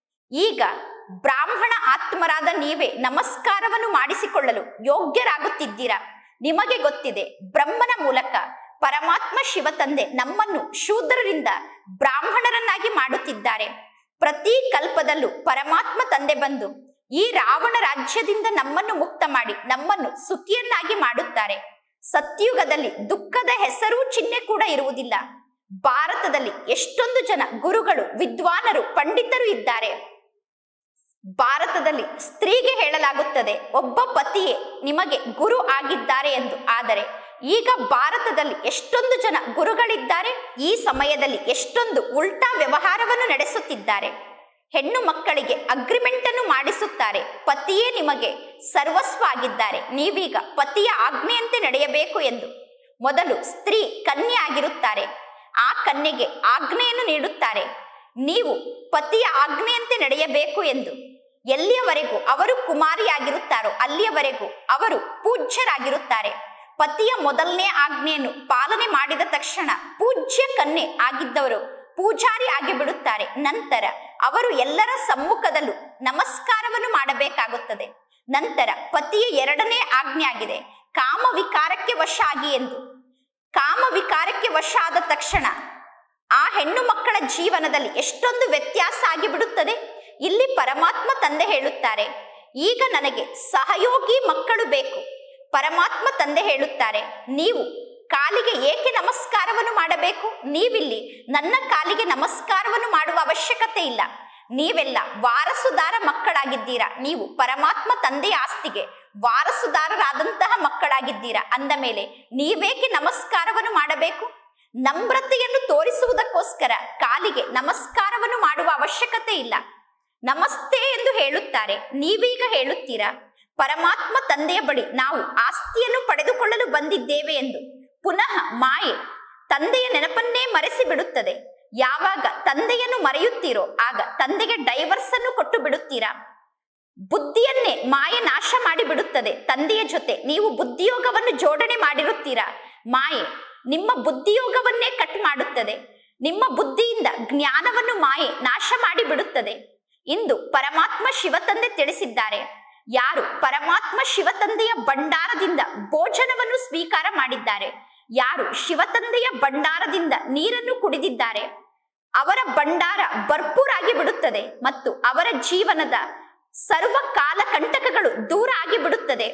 ಈಗ ಬ್ರಾಹ್ಮಣ ಆತ್ಮರಾದ ನೀವೇ ನಮಸ್ಕಾರವನ್ನು ಮಾಡಿಸಿಕೊಳ್ಳಲು ಯೋಗ್ಯರಾಗುತ್ತಿದ್ದೀರಾ ನಿಮಗೆ ಗೊತ್ತಿದೆ ಬ್ರಹ್ಮನ ಮೂಲಕ ಪರಮಾತ್ಮ ಶಿವ ತಂದೆ ನಮ್ಮನ್ನು ಶೂದ್ರರಿಂದ ಬ್ರಾಹ್ಮಣರನ್ನಾಗಿ ಮಾಡುತ್ತಿದ್ದಾರೆ ಪ್ರತಿ ಕಲ್ಪದಲ್ಲೂ ಪರಮಾತ್ಮ ತಂದೆ ಬಂದು ಈ ರಾವಣ ರಾಜ್ಯದಿಂದ ನಮ್ಮನ್ನು ಮುಕ್ತ ಮಾಡಿ ನಮ್ಮನ್ನು ಸುಖಿಯನ್ನಾಗಿ ಮಾಡುತ್ತಾರೆ ಸತ್ಯುಗದಲ್ಲಿ ದುಃಖದ ಹೆಸರು ಚಿಹ್ನೆ ಕೂಡ ಇರುವುದಿಲ್ಲ ಭಾರತದಲ್ಲಿ ಎಷ್ಟೊಂದು ಜನ ಗುರುಗಳು ವಿದ್ವಾನರು ಪಂಡಿತರು ಇದ್ದಾರೆ ಭಾರತದಲ್ಲಿ ಸ್ತ್ರೀಗೆ ಹೇಳಲಾಗುತ್ತದೆ ಒಬ್ಬ ಪತಿಯೇ ನಿಮಗೆ ಗುರು ಆಗಿದ್ದಾರೆ ಎಂದು ಆದರೆ ಈಗ ಭಾರತದಲ್ಲಿ ಎಷ್ಟೊಂದು ಜನ ಗುರುಗಳಿದ್ದಾರೆ ಈ ಸಮಯದಲ್ಲಿ ಎಷ್ಟೊಂದು ಉಲ್ಟಾ ವ್ಯವಹಾರವನ್ನು ನಡೆಸುತ್ತಿದ್ದಾರೆ ಹೆಣ್ಣು ಮಕ್ಕಳಿಗೆ ಅಗ್ರಿಮೆಂಟ್ ಅನ್ನು ಮಾಡಿಸುತ್ತಾರೆ ಪತಿಯೇ ನಿಮಗೆ ಸರ್ವಸ್ವ ಆಗಿದ್ದಾರೆ ನೀವೀಗ ಪತಿಯ ಆಜ್ಞೆಯಂತೆ ನಡೆಯಬೇಕು ಎಂದು ಮೊದಲು ಸ್ತ್ರೀ ಕನ್ಯೆ ಆಗಿರುತ್ತಾರೆ ಆ ಕನ್ಯೆಗೆ ಆಜ್ಞೆಯನ್ನು ನೀಡುತ್ತಾರೆ ನೀವು ಪತಿಯ ಆಜ್ಞೆಯಂತೆ ನಡೆಯಬೇಕು ಎಂದು ಎಲ್ಲಿಯವರೆಗೂ ಅವರು ಕುಮಾರಿಯಾಗಿರುತ್ತಾರೋ ಅಲ್ಲಿಯವರೆಗೂ ಅವರು ಪೂಜ್ಯರಾಗಿರುತ್ತಾರೆ ಪತಿಯ ಮೊದಲನೇ ಆಜ್ಞೆಯನ್ನು ಪಾಲನೆ ಮಾಡಿದ ತಕ್ಷಣ ಪೂಜ್ಯ ಕನ್ಯೆ ಆಗಿದ್ದವರು ಪೂಜಾರಿ ಆಗಿ ಬಿಡುತ್ತಾರೆ ನಂತರ ಅವರು ಎಲ್ಲರ ಸಮ್ಮುಖದಲ್ಲೂ ನಮಸ್ಕಾರವನ್ನು ಮಾಡಬೇಕಾಗುತ್ತದೆ ನಂತರ ಪತಿಯ ಎರಡನೇ ಆಜ್ಞೆ ಆಗಿದೆ ಕಾಮ ವಿಕಾರಕ್ಕೆ ವಶ ಆಗಿ ಎಂದು ಕಾಮ ವಿಕಾರಕ್ಕೆ ವಶ ಆದ ತಕ್ಷಣ ಆ ಹೆಣ್ಣು ಮಕ್ಕಳ ಜೀವನದಲ್ಲಿ ಎಷ್ಟೊಂದು ವ್ಯತ್ಯಾಸ ಆಗಿಬಿಡುತ್ತದೆ ಇಲ್ಲಿ ಪರಮಾತ್ಮ ತಂದೆ ಹೇಳುತ್ತಾರೆ ಈಗ ನನಗೆ ಸಹಯೋಗಿ ಮಕ್ಕಳು ಬೇಕು ಪರಮಾತ್ಮ ತಂದೆ ಹೇಳುತ್ತಾರೆ ನೀವು ಕಾಲಿಗೆ ಏಕೆ ನಮಸ್ಕಾರವನ್ನು ಮಾಡಬೇಕು ನೀವಿಲ್ಲಿ ನನ್ನ ಕಾಲಿಗೆ ನಮಸ್ಕಾರವನ್ನು ಮಾಡುವ ಅವಶ್ಯಕತೆ ಇಲ್ಲ ನೀವೆಲ್ಲ ವಾರಸುದಾರ ಮಕ್ಕಳಾಗಿದ್ದೀರಾ ನೀವು ಪರಮಾತ್ಮ ತಂದೆಯ ಆಸ್ತಿಗೆ ವಾರಸುದಾರರಾದಂತಹ ಮಕ್ಕಳಾಗಿದ್ದೀರಾ ಅಂದ ಮೇಲೆ ನೀವೇಕೆ ನಮಸ್ಕಾರವನ್ನು ಮಾಡಬೇಕು ನಮ್ರತೆಯನ್ನು ತೋರಿಸುವುದಕ್ಕೋಸ್ಕರ ಕಾಲಿಗೆ ನಮಸ್ಕಾರವನ್ನು ಮಾಡುವ ಅವಶ್ಯಕತೆ ಇಲ್ಲ ನಮಸ್ತೆ ಎಂದು ಹೇಳುತ್ತಾರೆ ನೀವೀಗ ಹೇಳುತ್ತೀರಾ ಪರಮಾತ್ಮ ತಂದೆಯ ಬಳಿ ನಾವು ಆಸ್ತಿಯನ್ನು ಪಡೆದುಕೊಳ್ಳಲು ಬಂದಿದ್ದೇವೆ ಎಂದು ಪುನಃ ಮಾಯೆ ತಂದೆಯ ನೆನಪನ್ನೇ ಮರೆಸಿ ಬಿಡುತ್ತದೆ ಯಾವಾಗ ತಂದೆಯನ್ನು ಮರೆಯುತ್ತೀರೋ ಆಗ ತಂದೆಗೆ ಡೈವರ್ಸ್ ಅನ್ನು ಕೊಟ್ಟು ಬಿಡುತ್ತೀರಾ ಬುದ್ಧಿಯನ್ನೇ ಮಾಯೆ ನಾಶ ಮಾಡಿ ಬಿಡುತ್ತದೆ ತಂದೆಯ ಜೊತೆ ನೀವು ಬುದ್ಧಿಯೋಗವನ್ನು ಜೋಡಣೆ ಮಾಡಿರುತ್ತೀರಾ ಮಾಯೆ ನಿಮ್ಮ ಬುದ್ಧಿಯೋಗವನ್ನೇ ಕಟ್ ಮಾಡುತ್ತದೆ ನಿಮ್ಮ ಬುದ್ಧಿಯಿಂದ ಜ್ಞಾನವನ್ನು ಮಾಯೆ ನಾಶ ಮಾಡಿ ಬಿಡುತ್ತದೆ ಇಂದು ಪರಮಾತ್ಮ ಶಿವತಂದೆ ತಿಳಿಸಿದ್ದಾರೆ ಯಾರು ಪರಮಾತ್ಮ ಶಿವತಂದೆಯ ಭಂಡಾರದಿಂದ ಭೋಜನವನ್ನು ಸ್ವೀಕಾರ ಮಾಡಿದ್ದಾರೆ ಯಾರು ಶಿವತಂದೆಯ ಭಂಡಾರದಿಂದ ನೀರನ್ನು ಕುಡಿದಿದ್ದಾರೆ ಅವರ ಭಂಡಾರ ಭರ್ಪೂರಾಗಿ ಬಿಡುತ್ತದೆ ಮತ್ತು ಅವರ ಜೀವನದ ಸರ್ವ ಕಾಲಕಂಟಕಗಳು ದೂರ ಆಗಿ ಬಿಡುತ್ತದೆ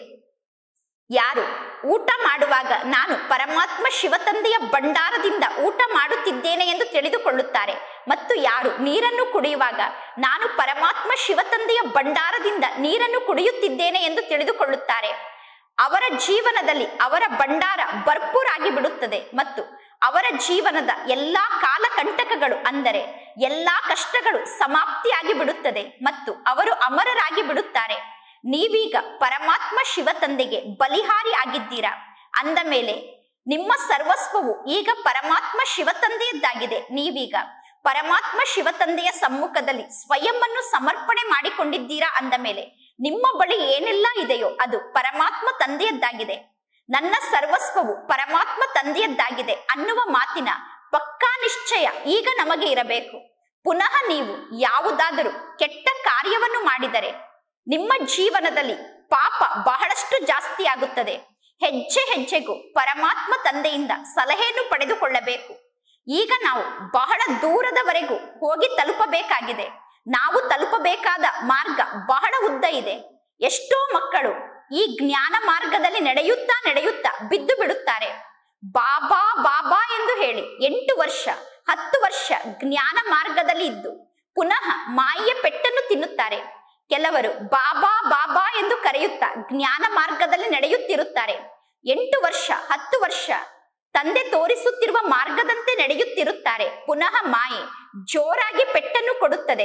ಯಾರು ಊಟ ಮಾಡುವಾಗ ನಾನು ಪರಮಾತ್ಮ ಶಿವತಂದೆಯ ಭಂಡಾರದಿಂದ ಊಟ ಮಾಡುತ್ತಿದ್ದೇನೆ ಎಂದು ತಿಳಿದುಕೊಳ್ಳುತ್ತಾರೆ ಮತ್ತು ಯಾರು ನೀರನ್ನು ಕುಡಿಯುವಾಗ ನಾನು ಪರಮಾತ್ಮ ಶಿವತಂದೆಯ ಭಂಡಾರದಿಂದ ನೀರನ್ನು ಕುಡಿಯುತ್ತಿದ್ದೇನೆ ಎಂದು ತಿಳಿದುಕೊಳ್ಳುತ್ತಾರೆ ಅವರ ಜೀವನದಲ್ಲಿ ಅವರ ಭಂಡಾರ ಭರ್ಪೂರಾಗಿ ಬಿಡುತ್ತದೆ ಮತ್ತು ಅವರ ಜೀವನದ ಎಲ್ಲಾ ಕಾಲಕಂಟಕಗಳು ಅಂದರೆ ಎಲ್ಲಾ ಕಷ್ಟಗಳು ಸಮಾಪ್ತಿಯಾಗಿ ಬಿಡುತ್ತದೆ ಮತ್ತು ಅವರು ಅಮರರಾಗಿ ಬಿಡುತ್ತಾರೆ ನೀವೀಗ ಪರಮಾತ್ಮ ಶಿವತಂದೆಗೆ ಬಲಿಹಾರಿ ಆಗಿದ್ದೀರಾ ಅಂದ ಮೇಲೆ ನಿಮ್ಮ ಸರ್ವಸ್ವವು ಈಗ ಪರಮಾತ್ಮ ಶಿವತಂದೆಯದ್ದಾಗಿದೆ ನೀವೀಗ ಪರಮಾತ್ಮ ಶಿವತಂದೆಯ ಸಮ್ಮುಖದಲ್ಲಿ ಸ್ವಯಂವನ್ನು ಸಮರ್ಪಣೆ ಮಾಡಿಕೊಂಡಿದ್ದೀರಾ ಅಂದ ಮೇಲೆ ನಿಮ್ಮ ಬಳಿ ಏನೆಲ್ಲ ಇದೆಯೋ ಅದು ಪರಮಾತ್ಮ ತಂದೆಯದ್ದಾಗಿದೆ ನನ್ನ ಸರ್ವಸ್ವವು ಪರಮಾತ್ಮ ತಂದೆಯದ್ದಾಗಿದೆ ಅನ್ನುವ ಮಾತಿನ ಪಕ್ಕಾ ನಿಶ್ಚಯ ಈಗ ನಮಗೆ ಇರಬೇಕು ಪುನಃ ನೀವು ಯಾವುದಾದರೂ ಕೆಟ್ಟ ಕಾರ್ಯವನ್ನು ಮಾಡಿದರೆ ನಿಮ್ಮ ಜೀವನದಲ್ಲಿ ಪಾಪ ಬಹಳಷ್ಟು ಜಾಸ್ತಿ ಆಗುತ್ತದೆ ಹೆಜ್ಜೆ ಹೆಜ್ಜೆಗೂ ಪರಮಾತ್ಮ ತಂದೆಯಿಂದ ಸಲಹೆಯನ್ನು ಪಡೆದುಕೊಳ್ಳಬೇಕು ಈಗ ನಾವು ಬಹಳ ದೂರದವರೆಗೂ ಹೋಗಿ ತಲುಪಬೇಕಾಗಿದೆ ನಾವು ತಲುಪಬೇಕಾದ ಮಾರ್ಗ ಬಹಳ ಉದ್ದ ಇದೆ ಎಷ್ಟೋ ಮಕ್ಕಳು ಈ ಜ್ಞಾನ ಮಾರ್ಗದಲ್ಲಿ ನಡೆಯುತ್ತಾ ನಡೆಯುತ್ತಾ ಬಿದ್ದು ಬಿಡುತ್ತಾರೆ ಬಾಬಾ ಬಾಬಾ ಎಂದು ಹೇಳಿ ಎಂಟು ವರ್ಷ ಹತ್ತು ವರ್ಷ ಜ್ಞಾನ ಮಾರ್ಗದಲ್ಲಿ ಇದ್ದು ಪುನಃ ಮಾಯೆಯ ಪೆಟ್ಟನ್ನು ತಿನ್ನುತ್ತಾರೆ ಕೆಲವರು ಬಾಬಾ ಬಾಬಾ ಎಂದು ಕರೆಯುತ್ತಾ ಜ್ಞಾನ ಮಾರ್ಗದಲ್ಲಿ ನಡೆಯುತ್ತಿರುತ್ತಾರೆ ಎಂಟು ವರ್ಷ ಹತ್ತು ವರ್ಷ ತಂದೆ ತೋರಿಸುತ್ತಿರುವ ಮಾರ್ಗದಂತೆ ನಡೆಯುತ್ತಿರುತ್ತಾರೆ ಪುನಃ ಮಾಯೆ ಜೋರಾಗಿ ಪೆಟ್ಟನ್ನು ಕೊಡುತ್ತದೆ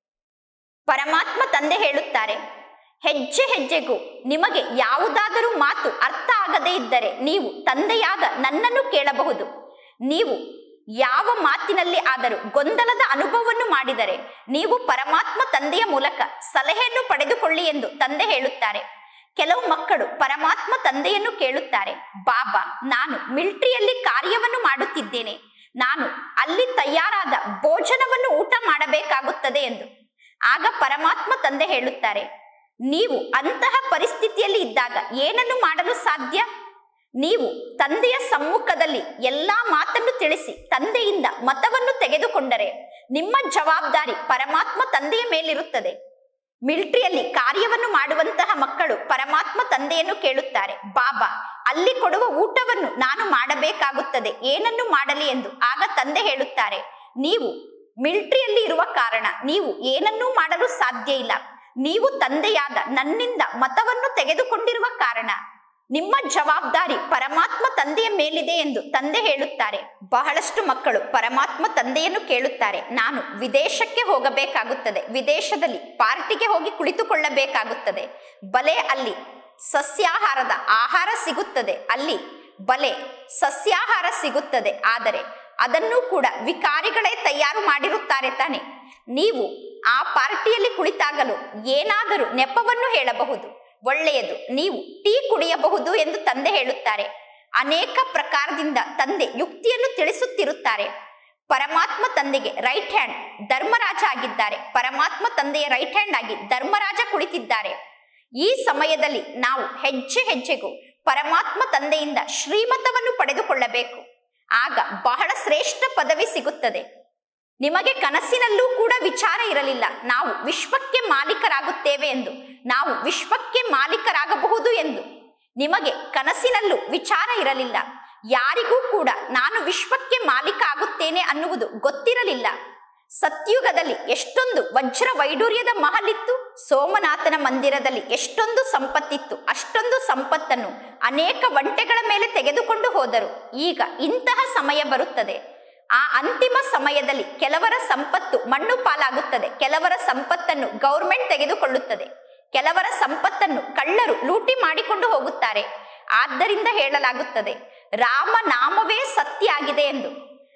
ಪರಮಾತ್ಮ ತಂದೆ ಹೇಳುತ್ತಾರೆ ಹೆಜ್ಜೆ ಹೆಜ್ಜೆಗೂ ನಿಮಗೆ ಯಾವುದಾದರೂ ಮಾತು ಅರ್ಥ ಆಗದೇ ಇದ್ದರೆ ನೀವು ತಂದೆಯಾದ ನನ್ನನ್ನು ಕೇಳಬಹುದು ನೀವು ಯಾವ ಮಾತಿನಲ್ಲಿ ಆದರೂ ಗೊಂದಲದ ಅನುಭವವನ್ನು ಮಾಡಿದರೆ ನೀವು ಪರಮಾತ್ಮ ತಂದೆಯ ಮೂಲಕ ಸಲಹೆಯನ್ನು ಪಡೆದುಕೊಳ್ಳಿ ಎಂದು ತಂದೆ ಹೇಳುತ್ತಾರೆ ಕೆಲವು ಮಕ್ಕಳು ಪರಮಾತ್ಮ ತಂದೆಯನ್ನು ಕೇಳುತ್ತಾರೆ ಬಾಬಾ ನಾನು ಮಿಲಿಟರಿಯಲ್ಲಿ ಕಾರ್ಯವನ್ನು ಮಾಡುತ್ತಿದ್ದೇನೆ ನಾನು ಅಲ್ಲಿ ತಯಾರಾದ ಭೋಜನವನ್ನು ಊಟ ಮಾಡಬೇಕಾಗುತ್ತದೆ ಎಂದು ಆಗ ಪರಮಾತ್ಮ ತಂದೆ ಹೇಳುತ್ತಾರೆ ನೀವು ಅಂತಹ ಪರಿಸ್ಥಿತಿಯಲ್ಲಿ ಇದ್ದಾಗ ಏನನ್ನು ಮಾಡಲು ಸಾಧ್ಯ ನೀವು ತಂದೆಯ ಸಮ್ಮುಖದಲ್ಲಿ ಎಲ್ಲಾ ಮಾತನ್ನು ತಿಳಿಸಿ ತಂದೆಯಿಂದ ಮತವನ್ನು ತೆಗೆದುಕೊಂಡರೆ ನಿಮ್ಮ ಜವಾಬ್ದಾರಿ ಪರಮಾತ್ಮ ತಂದೆಯ ಮೇಲಿರುತ್ತದೆ ಮಿಲಿಟರಿಯಲ್ಲಿ ಕಾರ್ಯವನ್ನು ಮಾಡುವಂತಹ ಮಕ್ಕಳು ಪರಮಾತ್ಮ ತಂದೆಯನ್ನು ಕೇಳುತ್ತಾರೆ ಬಾಬಾ ಅಲ್ಲಿ ಕೊಡುವ ಊಟವನ್ನು ನಾನು ಮಾಡಬೇಕಾಗುತ್ತದೆ ಏನನ್ನು ಮಾಡಲಿ ಎಂದು ಆಗ ತಂದೆ ಹೇಳುತ್ತಾರೆ ನೀವು ಮಿಲಿಟರಿಯಲ್ಲಿ ಇರುವ ಕಾರಣ ನೀವು ಏನನ್ನೂ ಮಾಡಲು ಸಾಧ್ಯ ಇಲ್ಲ ನೀವು ತಂದೆಯಾದ ನನ್ನಿಂದ ಮತವನ್ನು ತೆಗೆದುಕೊಂಡಿರುವ ಕಾರಣ ನಿಮ್ಮ ಜವಾಬ್ದಾರಿ ಪರಮಾತ್ಮ ತಂದೆಯ ಮೇಲಿದೆ ಎಂದು ತಂದೆ ಹೇಳುತ್ತಾರೆ ಬಹಳಷ್ಟು ಮಕ್ಕಳು ಪರಮಾತ್ಮ ತಂದೆಯನ್ನು ಕೇಳುತ್ತಾರೆ ನಾನು ವಿದೇಶಕ್ಕೆ ಹೋಗಬೇಕಾಗುತ್ತದೆ ವಿದೇಶದಲ್ಲಿ ಪಾರ್ಟಿಗೆ ಹೋಗಿ ಕುಳಿತುಕೊಳ್ಳಬೇಕಾಗುತ್ತದೆ ಬಲೆ ಅಲ್ಲಿ ಸಸ್ಯಾಹಾರದ ಆಹಾರ ಸಿಗುತ್ತದೆ ಅಲ್ಲಿ ಬಲೆ ಸಸ್ಯಾಹಾರ ಸಿಗುತ್ತದೆ ಆದರೆ ಅದನ್ನು ಕೂಡ ವಿಕಾರಿಗಳೇ ತಯಾರು ಮಾಡಿರುತ್ತಾರೆ ತಾನೆ ನೀವು ಆ ಪಾರ್ಟಿಯಲ್ಲಿ ಕುಳಿತಾಗಲು ಏನಾದರೂ ನೆಪವನ್ನು ಹೇಳಬಹುದು ಒಳ್ಳೆಯದು ನೀವು ಟೀ ಕುಡಿಯಬಹುದು ಎಂದು ತಂದೆ ಹೇಳುತ್ತಾರೆ ಅನೇಕ ಪ್ರಕಾರದಿಂದ ತಂದೆ ಯುಕ್ತಿಯನ್ನು ತಿಳಿಸುತ್ತಿರುತ್ತಾರೆ ಪರಮಾತ್ಮ ತಂದೆಗೆ ರೈಟ್ ಹ್ಯಾಂಡ್ ಧರ್ಮರಾಜ ಆಗಿದ್ದಾರೆ ಪರಮಾತ್ಮ ತಂದೆಯ ರೈಟ್ ಹ್ಯಾಂಡ್ ಆಗಿ ಧರ್ಮರಾಜ ಕುಳಿತಿದ್ದಾರೆ ಈ ಸಮಯದಲ್ಲಿ ನಾವು ಹೆಜ್ಜೆ ಹೆಜ್ಜೆಗೂ ಪರಮಾತ್ಮ ತಂದೆಯಿಂದ ಶ್ರೀಮತವನ್ನು ಪಡೆದುಕೊಳ್ಳಬೇಕು ಆಗ ಬಹಳ ಶ್ರೇಷ್ಠ ಪದವಿ ಸಿಗುತ್ತದೆ ನಿಮಗೆ ಕನಸಿನಲ್ಲೂ ಕೂಡ ವಿಚಾರ ಇರಲಿಲ್ಲ ನಾವು ವಿಶ್ವಕ್ಕೆ ಮಾಲೀಕರಾಗುತ್ತೇವೆ ಎಂದು ನಾವು ವಿಶ್ವಕ್ಕೆ ಮಾಲೀಕರಾಗಬಹುದು ಎಂದು ನಿಮಗೆ ಕನಸಿನಲ್ಲೂ ವಿಚಾರ ಇರಲಿಲ್ಲ ಯಾರಿಗೂ ಕೂಡ ನಾನು ವಿಶ್ವಕ್ಕೆ ಮಾಲೀಕ ಆಗುತ್ತೇನೆ ಅನ್ನುವುದು ಗೊತ್ತಿರಲಿಲ್ಲ ಸತ್ಯುಗದಲ್ಲಿ ಎಷ್ಟೊಂದು ವಜ್ರ ವೈಡೂರ್ಯದ ಮಹಲಿತ್ತು ಸೋಮನಾಥನ ಮಂದಿರದಲ್ಲಿ ಎಷ್ಟೊಂದು ಸಂಪತ್ತಿತ್ತು ಅಷ್ಟೊಂದು ಸಂಪತ್ತನ್ನು ಅನೇಕ ಒಂಟೆಗಳ ಮೇಲೆ ತೆಗೆದುಕೊಂಡು ಹೋದರು ಈಗ ಇಂತಹ ಸಮಯ ಬರುತ್ತದೆ ಆ ಅಂತಿಮ ಸಮಯದಲ್ಲಿ ಕೆಲವರ ಸಂಪತ್ತು ಮಣ್ಣು ಪಾಲಾಗುತ್ತದೆ ಕೆಲವರ ಸಂಪತ್ತನ್ನು ಗೌರ್ಮೆಂಟ್ ತೆಗೆದುಕೊಳ್ಳುತ್ತದೆ ಕೆಲವರ ಸಂಪತ್ತನ್ನು ಕಳ್ಳರು ಲೂಟಿ ಮಾಡಿಕೊಂಡು ಹೋಗುತ್ತಾರೆ ಆದ್ದರಿಂದ ಹೇಳಲಾಗುತ್ತದೆ ರಾಮ ನಾಮವೇ ಸತ್ಯ ಆಗಿದೆ ಎಂದು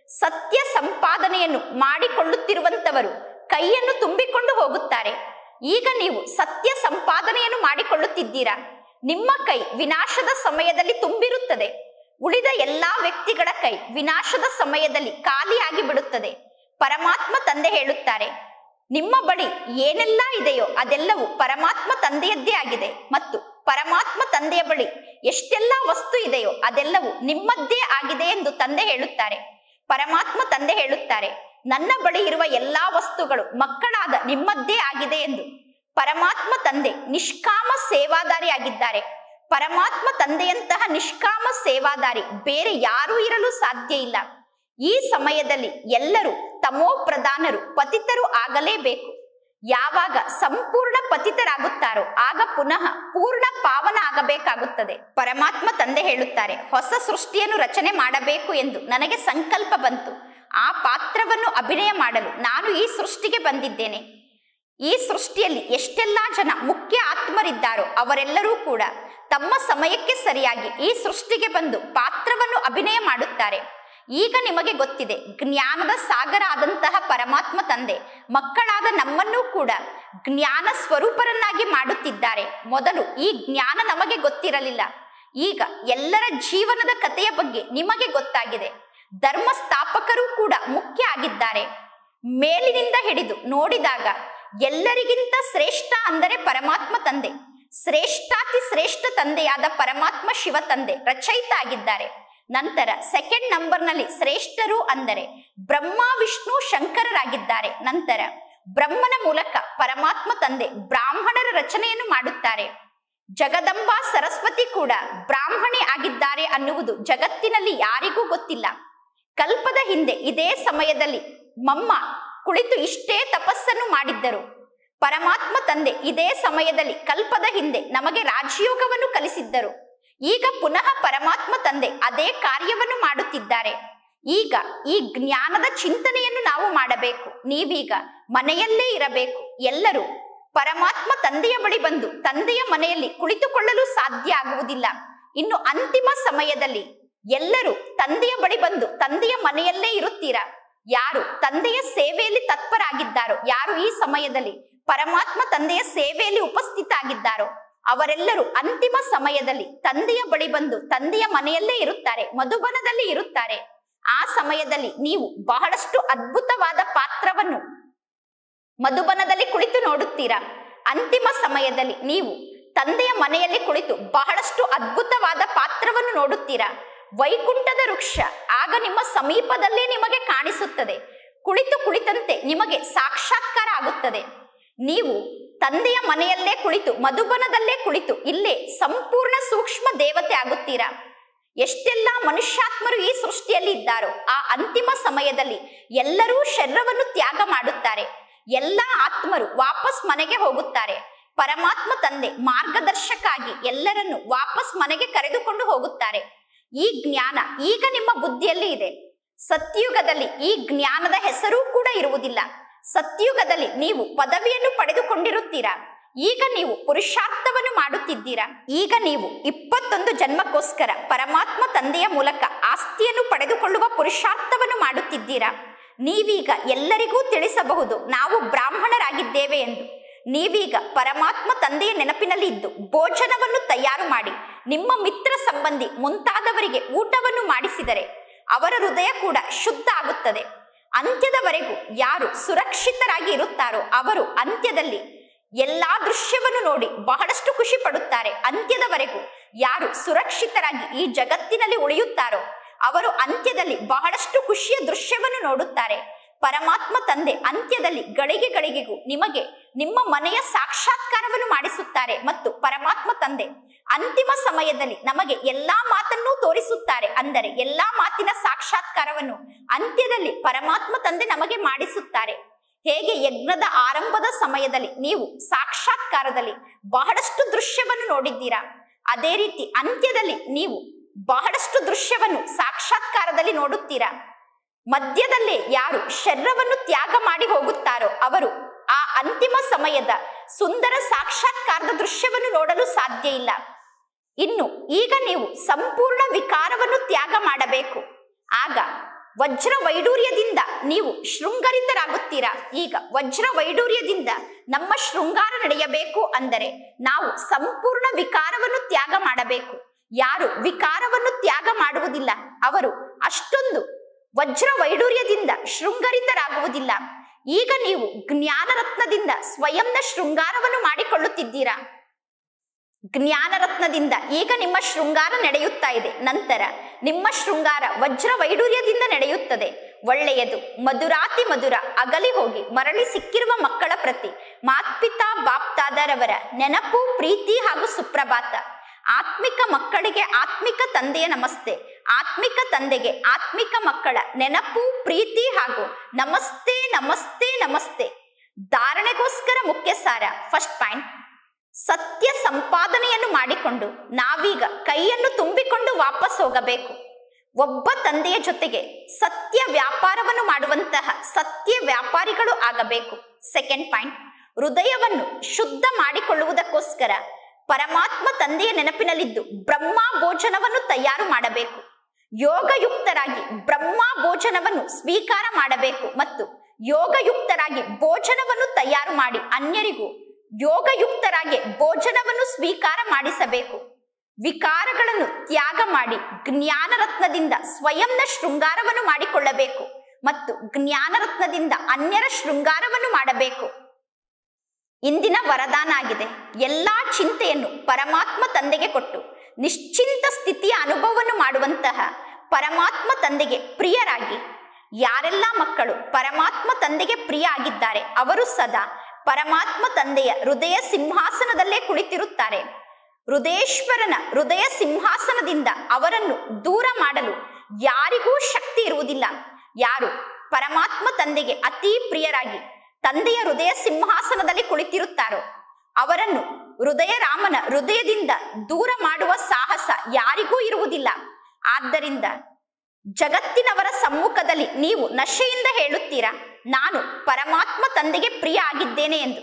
ಸತ್ಯ ಸಂಪಾದನೆಯನ್ನು ಮಾಡಿಕೊಳ್ಳುತ್ತಿರುವಂತವರು ಕೈಯನ್ನು ತುಂಬಿಕೊಂಡು ಹೋಗುತ್ತಾರೆ ಈಗ ನೀವು ಸತ್ಯ ಸಂಪಾದನೆಯನ್ನು ಮಾಡಿಕೊಳ್ಳುತ್ತಿದ್ದೀರಾ ನಿಮ್ಮ ಕೈ ವಿನಾಶದ ಸಮಯದಲ್ಲಿ ತುಂಬಿರುತ್ತದೆ ಉಳಿದ ಎಲ್ಲಾ ವ್ಯಕ್ತಿಗಳ ಕೈ ವಿನಾಶದ ಸಮಯದಲ್ಲಿ ಖಾಲಿಯಾಗಿ ಬಿಡುತ್ತದೆ ಪರಮಾತ್ಮ ತಂದೆ ಹೇಳುತ್ತಾರೆ ನಿಮ್ಮ ಬಳಿ ಏನೆಲ್ಲ ಇದೆಯೋ ಅದೆಲ್ಲವೂ ಪರಮಾತ್ಮ ತಂದೆಯದ್ದೇ ಆಗಿದೆ ಮತ್ತು ಪರಮಾತ್ಮ ತಂದೆಯ ಬಳಿ ಎಷ್ಟೆಲ್ಲ ವಸ್ತು ಇದೆಯೋ ಅದೆಲ್ಲವೂ ನಿಮ್ಮದ್ದೇ ಆಗಿದೆ ಎಂದು ತಂದೆ ಹೇಳುತ್ತಾರೆ ಪರಮಾತ್ಮ ತಂದೆ ಹೇಳುತ್ತಾರೆ ನನ್ನ ಬಳಿ ಇರುವ ಎಲ್ಲಾ ವಸ್ತುಗಳು ಮಕ್ಕಳಾದ ನಿಮ್ಮದ್ದೇ ಆಗಿದೆ ಎಂದು ಪರಮಾತ್ಮ ತಂದೆ ನಿಷ್ಕಾಮ ಸೇವಾದಾರಿ ಆಗಿದ್ದಾರೆ ಪರಮಾತ್ಮ ತಂದೆಯಂತಹ ನಿಷ್ಕಾಮ ಸೇವಾದಾರಿ ಬೇರೆ ಯಾರೂ ಇರಲು ಸಾಧ್ಯ ಇಲ್ಲ ಈ ಸಮಯದಲ್ಲಿ ಎಲ್ಲರೂ ತಮೋ ಪ್ರಧಾನರು ಪತಿತರು ಆಗಲೇಬೇಕು ಯಾವಾಗ ಸಂಪೂರ್ಣ ಪತಿತರಾಗುತ್ತಾರೋ ಆಗ ಪುನಃ ಪೂರ್ಣ ಪಾವನ ಆಗಬೇಕಾಗುತ್ತದೆ ಪರಮಾತ್ಮ ತಂದೆ ಹೇಳುತ್ತಾರೆ ಹೊಸ ಸೃಷ್ಟಿಯನ್ನು ರಚನೆ ಮಾಡಬೇಕು ಎಂದು ನನಗೆ ಸಂಕಲ್ಪ ಬಂತು ಆ ಪಾತ್ರವನ್ನು ಅಭಿನಯ ಮಾಡಲು ನಾನು ಈ ಸೃಷ್ಟಿಗೆ ಬಂದಿದ್ದೇನೆ ಈ ಸೃಷ್ಟಿಯಲ್ಲಿ ಎಷ್ಟೆಲ್ಲಾ ಜನ ಮುಖ್ಯ ಆತ್ಮರಿದ್ದಾರೋ ಅವರೆಲ್ಲರೂ ಕೂಡ ತಮ್ಮ ಸಮಯಕ್ಕೆ ಸರಿಯಾಗಿ ಈ ಸೃಷ್ಟಿಗೆ ಬಂದು ಪಾತ್ರವನ್ನು ಅಭಿನಯ ಮಾಡುತ್ತಾರೆ ಈಗ ನಿಮಗೆ ಗೊತ್ತಿದೆ ಜ್ಞಾನದ ಸಾಗರ ಆದಂತಹ ಪರಮಾತ್ಮ ತಂದೆ ಮಕ್ಕಳಾದ ನಮ್ಮನ್ನೂ ಕೂಡ ಜ್ಞಾನ ಸ್ವರೂಪರನ್ನಾಗಿ ಮಾಡುತ್ತಿದ್ದಾರೆ ಮೊದಲು ಈ ಜ್ಞಾನ ನಮಗೆ ಗೊತ್ತಿರಲಿಲ್ಲ ಈಗ ಎಲ್ಲರ ಜೀವನದ ಕಥೆಯ ಬಗ್ಗೆ ನಿಮಗೆ ಗೊತ್ತಾಗಿದೆ ಧರ್ಮ ಸ್ಥಾಪಕರು ಕೂಡ ಮುಖ್ಯ ಆಗಿದ್ದಾರೆ ಮೇಲಿನಿಂದ ಹಿಡಿದು ನೋಡಿದಾಗ ಎಲ್ಲರಿಗಿಂತ ಶ್ರೇಷ್ಠ ಅಂದರೆ ಪರಮಾತ್ಮ ತಂದೆ ಶ್ರೇಷ್ಠಾತಿ ಶ್ರೇಷ್ಠ ತಂದೆಯಾದ ಪರಮಾತ್ಮ ಶಿವ ತಂದೆ ರಚಯಿತ ಆಗಿದ್ದಾರೆ ನಂತರ ಸೆಕೆಂಡ್ ನಂಬರ್ನಲ್ಲಿ ಶ್ರೇಷ್ಠರು ಅಂದರೆ ಬ್ರಹ್ಮ ವಿಷ್ಣು ಶಂಕರರಾಗಿದ್ದಾರೆ ನಂತರ ಬ್ರಹ್ಮನ ಮೂಲಕ ಪರಮಾತ್ಮ ತಂದೆ ಬ್ರಾಹ್ಮಣರ ರಚನೆಯನ್ನು ಮಾಡುತ್ತಾರೆ ಜಗದಂಬಾ ಸರಸ್ವತಿ ಕೂಡ ಬ್ರಾಹ್ಮಣಿ ಆಗಿದ್ದಾರೆ ಅನ್ನುವುದು ಜಗತ್ತಿನಲ್ಲಿ ಯಾರಿಗೂ ಗೊತ್ತಿಲ್ಲ ಕಲ್ಪದ ಹಿಂದೆ ಇದೇ ಸಮಯದಲ್ಲಿ ಮಮ್ಮ ಕುಳಿತು ಇಷ್ಟೇ ತಪಸ್ಸನ್ನು ಮಾಡಿದ್ದರು ಪರಮಾತ್ಮ ತಂದೆ ಇದೇ ಸಮಯದಲ್ಲಿ ಕಲ್ಪದ ಹಿಂದೆ ನಮಗೆ ರಾಜಯೋಗವನ್ನು ಕಲಿಸಿದ್ದರು ಈಗ ಪುನಃ ಪರಮಾತ್ಮ ತಂದೆ ಅದೇ ಕಾರ್ಯವನ್ನು ಮಾಡುತ್ತಿದ್ದಾರೆ ಈಗ ಈ ಜ್ಞಾನದ ಚಿಂತನೆಯನ್ನು ನಾವು ಮಾಡಬೇಕು ನೀವೀಗ ಮನೆಯಲ್ಲೇ ಇರಬೇಕು ಎಲ್ಲರೂ ಪರಮಾತ್ಮ ತಂದೆಯ ಬಳಿ ಬಂದು ತಂದೆಯ ಮನೆಯಲ್ಲಿ ಕುಳಿತುಕೊಳ್ಳಲು ಸಾಧ್ಯ ಆಗುವುದಿಲ್ಲ ಇನ್ನು ಅಂತಿಮ ಸಮಯದಲ್ಲಿ ಎಲ್ಲರೂ ತಂದೆಯ ಬಳಿ ಬಂದು ತಂದೆಯ ಮನೆಯಲ್ಲೇ ಇರುತ್ತೀರಾ ಯಾರು ತಂದೆಯ ಸೇವೆಯಲ್ಲಿ ತತ್ಪರಾಗಿದ್ದಾರೋ ಯಾರು ಈ ಸಮಯದಲ್ಲಿ ಪರಮಾತ್ಮ ತಂದೆಯ ಸೇವೆಯಲ್ಲಿ ಉಪಸ್ಥಿತ ಆಗಿದ್ದಾರೋ ಅವರೆಲ್ಲರೂ ಅಂತಿಮ ಸಮಯದಲ್ಲಿ ತಂದೆಯ ಬಳಿ ಬಂದು ತಂದೆಯ ಮನೆಯಲ್ಲೇ ಇರುತ್ತಾರೆ ಮಧುಬನದಲ್ಲಿ ಇರುತ್ತಾರೆ ಆ ಸಮಯದಲ್ಲಿ ನೀವು ಬಹಳಷ್ಟು ಅದ್ಭುತವಾದ ಪಾತ್ರವನ್ನು ಮಧುಬನದಲ್ಲಿ ಕುಳಿತು ನೋಡುತ್ತೀರಾ ಅಂತಿಮ ಸಮಯದಲ್ಲಿ ನೀವು ತಂದೆಯ ಮನೆಯಲ್ಲಿ ಕುಳಿತು ಬಹಳಷ್ಟು ಅದ್ಭುತವಾದ ಪಾತ್ರವನ್ನು ನೋಡುತ್ತೀರಾ ವೈಕುಂಠದ ವೃಕ್ಷ ಆಗ ನಿಮ್ಮ ಸಮೀಪದಲ್ಲೇ ನಿಮಗೆ ಕಾಣಿಸುತ್ತದೆ ಕುಳಿತು ಕುಳಿತಂತೆ ನಿಮಗೆ ಸಾಕ್ಷಾತ್ಕಾರ ಆಗುತ್ತದೆ ನೀವು ತಂದೆಯ ಮನೆಯಲ್ಲೇ ಕುಳಿತು ಮಧುಬನದಲ್ಲೇ ಕುಳಿತು ಇಲ್ಲೇ ಸಂಪೂರ್ಣ ಸೂಕ್ಷ್ಮ ದೇವತೆ ಆಗುತ್ತೀರಾ ಎಷ್ಟೆಲ್ಲ ಮನುಷ್ಯಾತ್ಮರು ಈ ಸೃಷ್ಟಿಯಲ್ಲಿ ಇದ್ದಾರೋ ಆ ಅಂತಿಮ ಸಮಯದಲ್ಲಿ ಎಲ್ಲರೂ ಶರೀರವನ್ನು ತ್ಯಾಗ ಮಾಡುತ್ತಾರೆ ಎಲ್ಲ ಆತ್ಮರು ವಾಪಸ್ ಮನೆಗೆ ಹೋಗುತ್ತಾರೆ ಪರಮಾತ್ಮ ತಂದೆ ಮಾರ್ಗದರ್ಶಕ ಆಗಿ ಎಲ್ಲರನ್ನು ವಾಪಸ್ ಮನೆಗೆ ಕರೆದುಕೊಂಡು ಹೋಗುತ್ತಾರೆ ಈ ಜ್ಞಾನ ಈಗ ನಿಮ್ಮ ಬುದ್ಧಿಯಲ್ಲಿ ಇದೆ ಸತ್ಯುಗದಲ್ಲಿ ಈ ಜ್ಞಾನದ ಹೆಸರೂ ಕೂಡ ಇರುವುದಿಲ್ಲ ಸತ್ಯುಗದಲ್ಲಿ ನೀವು ಪದವಿಯನ್ನು ಪಡೆದುಕೊಂಡಿರುತ್ತೀರಾ ಈಗ ನೀವು ಪುರುಷಾರ್ಥವನ್ನು ಮಾಡುತ್ತಿದ್ದೀರಾ ಈಗ ನೀವು ಇಪ್ಪತ್ತೊಂದು ಜನ್ಮಕ್ಕೋಸ್ಕರ ಪರಮಾತ್ಮ ತಂದೆಯ ಮೂಲಕ ಆಸ್ತಿಯನ್ನು ಪಡೆದುಕೊಳ್ಳುವ ಪುರುಷಾರ್ಥವನ್ನು ಮಾಡುತ್ತಿದ್ದೀರಾ ನೀವೀಗ ಎಲ್ಲರಿಗೂ ತಿಳಿಸಬಹುದು ನಾವು ಬ್ರಾಹ್ಮಣರಾಗಿದ್ದೇವೆ ಎಂದು ನೀವೀಗ ಪರಮಾತ್ಮ ತಂದೆಯ ನೆನಪಿನಲ್ಲಿ ಇದ್ದು ಭೋಜನವನ್ನು ತಯಾರು ಮಾಡಿ ನಿಮ್ಮ ಮಿತ್ರ ಸಂಬಂಧಿ ಮುಂತಾದವರಿಗೆ ಊಟವನ್ನು ಮಾಡಿಸಿದರೆ ಅವರ ಹೃದಯ ಕೂಡ ಶುದ್ಧ ಆಗುತ್ತದೆ ಅಂತ್ಯದವರೆಗೂ ಯಾರು ಸುರಕ್ಷಿತರಾಗಿ ಇರುತ್ತಾರೋ ಅವರು ಅಂತ್ಯದಲ್ಲಿ ಎಲ್ಲಾ ದೃಶ್ಯವನ್ನು ನೋಡಿ ಬಹಳಷ್ಟು ಖುಷಿ ಪಡುತ್ತಾರೆ ಅಂತ್ಯದವರೆಗೂ ಯಾರು ಸುರಕ್ಷಿತರಾಗಿ ಈ ಜಗತ್ತಿನಲ್ಲಿ ಉಳಿಯುತ್ತಾರೋ ಅವರು ಅಂತ್ಯದಲ್ಲಿ ಬಹಳಷ್ಟು ಖುಷಿಯ ದೃಶ್ಯವನ್ನು ನೋಡುತ್ತಾರೆ ಪರಮಾತ್ಮ ತಂದೆ ಅಂತ್ಯದಲ್ಲಿ ಗಳಿಗೆ ಗಳಿಗೆಗೂ ನಿಮಗೆ ನಿಮ್ಮ ಮನೆಯ ಸಾಕ್ಷಾತ್ಕಾರವನ್ನು ಮಾಡಿಸುತ್ತಾರೆ ಮತ್ತು ಪರಮಾತ್ಮ ತಂದೆ ಅಂತಿಮ ಸಮಯದಲ್ಲಿ ನಮಗೆ ಎಲ್ಲಾ ಮಾತನ್ನೂ ತೋರಿಸುತ್ತಾರೆ ಅಂದರೆ ಎಲ್ಲಾ ಮಾತಿನ ಸಾಕ್ಷಾತ್ಕಾರವನ್ನು ಅಂತ್ಯದಲ್ಲಿ ಪರಮಾತ್ಮ ತಂದೆ ನಮಗೆ ಮಾಡಿಸುತ್ತಾರೆ ಹೇಗೆ ಯಜ್ಞದ ಆರಂಭದ ಸಮಯದಲ್ಲಿ ನೀವು ಸಾಕ್ಷಾತ್ಕಾರದಲ್ಲಿ ಬಹಳಷ್ಟು ದೃಶ್ಯವನ್ನು ನೋಡಿದ್ದೀರಾ ಅದೇ ರೀತಿ ಅಂತ್ಯದಲ್ಲಿ ನೀವು ಬಹಳಷ್ಟು ದೃಶ್ಯವನ್ನು ಸಾಕ್ಷಾತ್ಕಾರದಲ್ಲಿ ನೋಡುತ್ತೀರಾ ಮಧ್ಯದಲ್ಲೇ ಯಾರು ಶರೀರವನ್ನು ತ್ಯಾಗ ಮಾಡಿ ಹೋಗುತ್ತಾರೋ ಅವರು ಆ ಅಂತಿಮ ಸಮಯದ ಸುಂದರ ಸಾಕ್ಷಾತ್ಕಾರದ ದೃಶ್ಯವನ್ನು ನೋಡಲು ಸಾಧ್ಯ ಇಲ್ಲ ಇನ್ನು ಈಗ ನೀವು ಸಂಪೂರ್ಣ ವಿಕಾರವನ್ನು ತ್ಯಾಗ ಮಾಡಬೇಕು ಆಗ ವಜ್ರ ವೈಡೂರ್ಯದಿಂದ ನೀವು ಶೃಂಗರಿತರಾಗುತ್ತೀರಾ ಈಗ ವಜ್ರ ವೈಡೂರ್ಯದಿಂದ ನಮ್ಮ ಶೃಂಗಾರ ನಡೆಯಬೇಕು ಅಂದರೆ ನಾವು ಸಂಪೂರ್ಣ ವಿಕಾರವನ್ನು ತ್ಯಾಗ ಮಾಡಬೇಕು ಯಾರು ವಿಕಾರವನ್ನು ತ್ಯಾಗ ಮಾಡುವುದಿಲ್ಲ ಅವರು ಅಷ್ಟೊಂದು ವಜ್ರ ವೈಡೂರ್ಯದಿಂದ ಶೃಂಗರಿತರಾಗುವುದಿಲ್ಲ ಈಗ ನೀವು ಜ್ಞಾನರತ್ನದಿಂದ ಸ್ವಯಂನ ಶೃಂಗಾರವನ್ನು ಮಾಡಿಕೊಳ್ಳುತ್ತಿದ್ದೀರಾ ಜ್ಞಾನರತ್ನದಿಂದ ಈಗ ನಿಮ್ಮ ಶೃಂಗಾರ ನಡೆಯುತ್ತಾ ಇದೆ ನಂತರ ನಿಮ್ಮ ಶೃಂಗಾರ ವಜ್ರ ವೈಡೂರ್ಯದಿಂದ ನಡೆಯುತ್ತದೆ ಒಳ್ಳೆಯದು ಮಧುರಾತಿ ಮಧುರ ಅಗಲಿ ಹೋಗಿ ಮರಳಿ ಸಿಕ್ಕಿರುವ ಮಕ್ಕಳ ಪ್ರತಿ ಮಾತ್ಪಿತಾ ಬಾಪ್ತಾದರವರ ನೆನಪು ಪ್ರೀತಿ ಹಾಗೂ ಸುಪ್ರಭಾತ ಆತ್ಮಿಕ ಮಕ್ಕಳಿಗೆ ಆತ್ಮಿಕ ತಂದೆಯ ನಮಸ್ತೆ ಆತ್ಮಿಕ ತಂದೆಗೆ ಆತ್ಮಿಕ ಮಕ್ಕಳ ನೆನಪು ಪ್ರೀತಿ ಹಾಗೂ ನಮಸ್ತೆ ನಮಸ್ತೆ ನಮಸ್ತೆ ಧಾರಣೆಗೋಸ್ಕರ ಮುಖ್ಯ ಸಾರ ಫಸ್ಟ್ ಪಾಯಿಂಟ್ ಸತ್ಯ ಸಂಪಾದನೆಯನ್ನು ಮಾಡಿಕೊಂಡು ನಾವೀಗ ಕೈಯನ್ನು ತುಂಬಿಕೊಂಡು ವಾಪಸ್ ಹೋಗಬೇಕು ಒಬ್ಬ ತಂದೆಯ ಜೊತೆಗೆ ಸತ್ಯ ವ್ಯಾಪಾರವನ್ನು ಮಾಡುವಂತಹ ಸತ್ಯ ವ್ಯಾಪಾರಿಗಳು ಆಗಬೇಕು ಸೆಕೆಂಡ್ ಪಾಯಿಂಟ್ ಹೃದಯವನ್ನು ಶುದ್ಧ ಮಾಡಿಕೊಳ್ಳುವುದಕ್ಕೋಸ್ಕರ ಪರಮಾತ್ಮ ತಂದೆಯ ನೆನಪಿನಲ್ಲಿದ್ದು ಬ್ರಹ್ಮ ಭೋಜನವನ್ನು ತಯಾರು ಮಾಡಬೇಕು ಯೋಗಯುಕ್ತರಾಗಿ ಬ್ರಹ್ಮ ಭೋಜನವನ್ನು ಸ್ವೀಕಾರ ಮಾಡಬೇಕು ಮತ್ತು ಯೋಗಯುಕ್ತರಾಗಿ ಭೋಜನವನ್ನು ತಯಾರು ಮಾಡಿ ಅನ್ಯರಿಗೂ ಯೋಗಯುಕ್ತರಾಗಿ ಭೋಜನವನ್ನು ಸ್ವೀಕಾರ ಮಾಡಿಸಬೇಕು ವಿಕಾರಗಳನ್ನು ತ್ಯಾಗ ಮಾಡಿ ಜ್ಞಾನರತ್ನದಿಂದ ಸ್ವಯಂನ ಶೃಂಗಾರವನ್ನು ಮಾಡಿಕೊಳ್ಳಬೇಕು ಮತ್ತು ಜ್ಞಾನರತ್ನದಿಂದ ಅನ್ಯರ ಶೃಂಗಾರವನ್ನು ಮಾಡಬೇಕು ಇಂದಿನ ವರದಾನ ಆಗಿದೆ ಎಲ್ಲಾ ಚಿಂತೆಯನ್ನು ಪರಮಾತ್ಮ ತಂದೆಗೆ ಕೊಟ್ಟು ನಿಶ್ಚಿಂತ ಸ್ಥಿತಿಯ ಅನುಭವವನ್ನು ಮಾಡುವಂತಹ ಪರಮಾತ್ಮ ತಂದೆಗೆ ಪ್ರಿಯರಾಗಿ ಯಾರೆಲ್ಲ ಮಕ್ಕಳು ಪರಮಾತ್ಮ ತಂದೆಗೆ ಪ್ರಿಯ ಆಗಿದ್ದಾರೆ ಅವರು ಸದಾ ಪರಮಾತ್ಮ ತಂದೆಯ ಹೃದಯ ಸಿಂಹಾಸನದಲ್ಲೇ ಕುಳಿತಿರುತ್ತಾರೆ ಹೃದಯೇಶ್ವರನ ಹೃದಯ ಸಿಂಹಾಸನದಿಂದ ಅವರನ್ನು ದೂರ ಮಾಡಲು ಯಾರಿಗೂ ಶಕ್ತಿ ಇರುವುದಿಲ್ಲ ಯಾರು ಪರಮಾತ್ಮ ತಂದೆಗೆ ಅತಿ ಪ್ರಿಯರಾಗಿ ತಂದೆಯ ಹೃದಯ ಸಿಂಹಾಸನದಲ್ಲಿ ಕುಳಿತಿರುತ್ತಾರೋ ಅವರನ್ನು ಹೃದಯ ರಾಮನ ಹೃದಯದಿಂದ ದೂರ ಮಾಡುವ ಸಾಹಸ ಯಾರಿಗೂ ಇರುವುದಿಲ್ಲ ಆದ್ದರಿಂದ ಜಗತ್ತಿನವರ ಸಮ್ಮುಖದಲ್ಲಿ ನೀವು ನಶೆಯಿಂದ ಹೇಳುತ್ತೀರಾ ನಾನು ಪರಮಾತ್ಮ ತಂದೆಗೆ ಪ್ರಿಯ ಆಗಿದ್ದೇನೆ ಎಂದು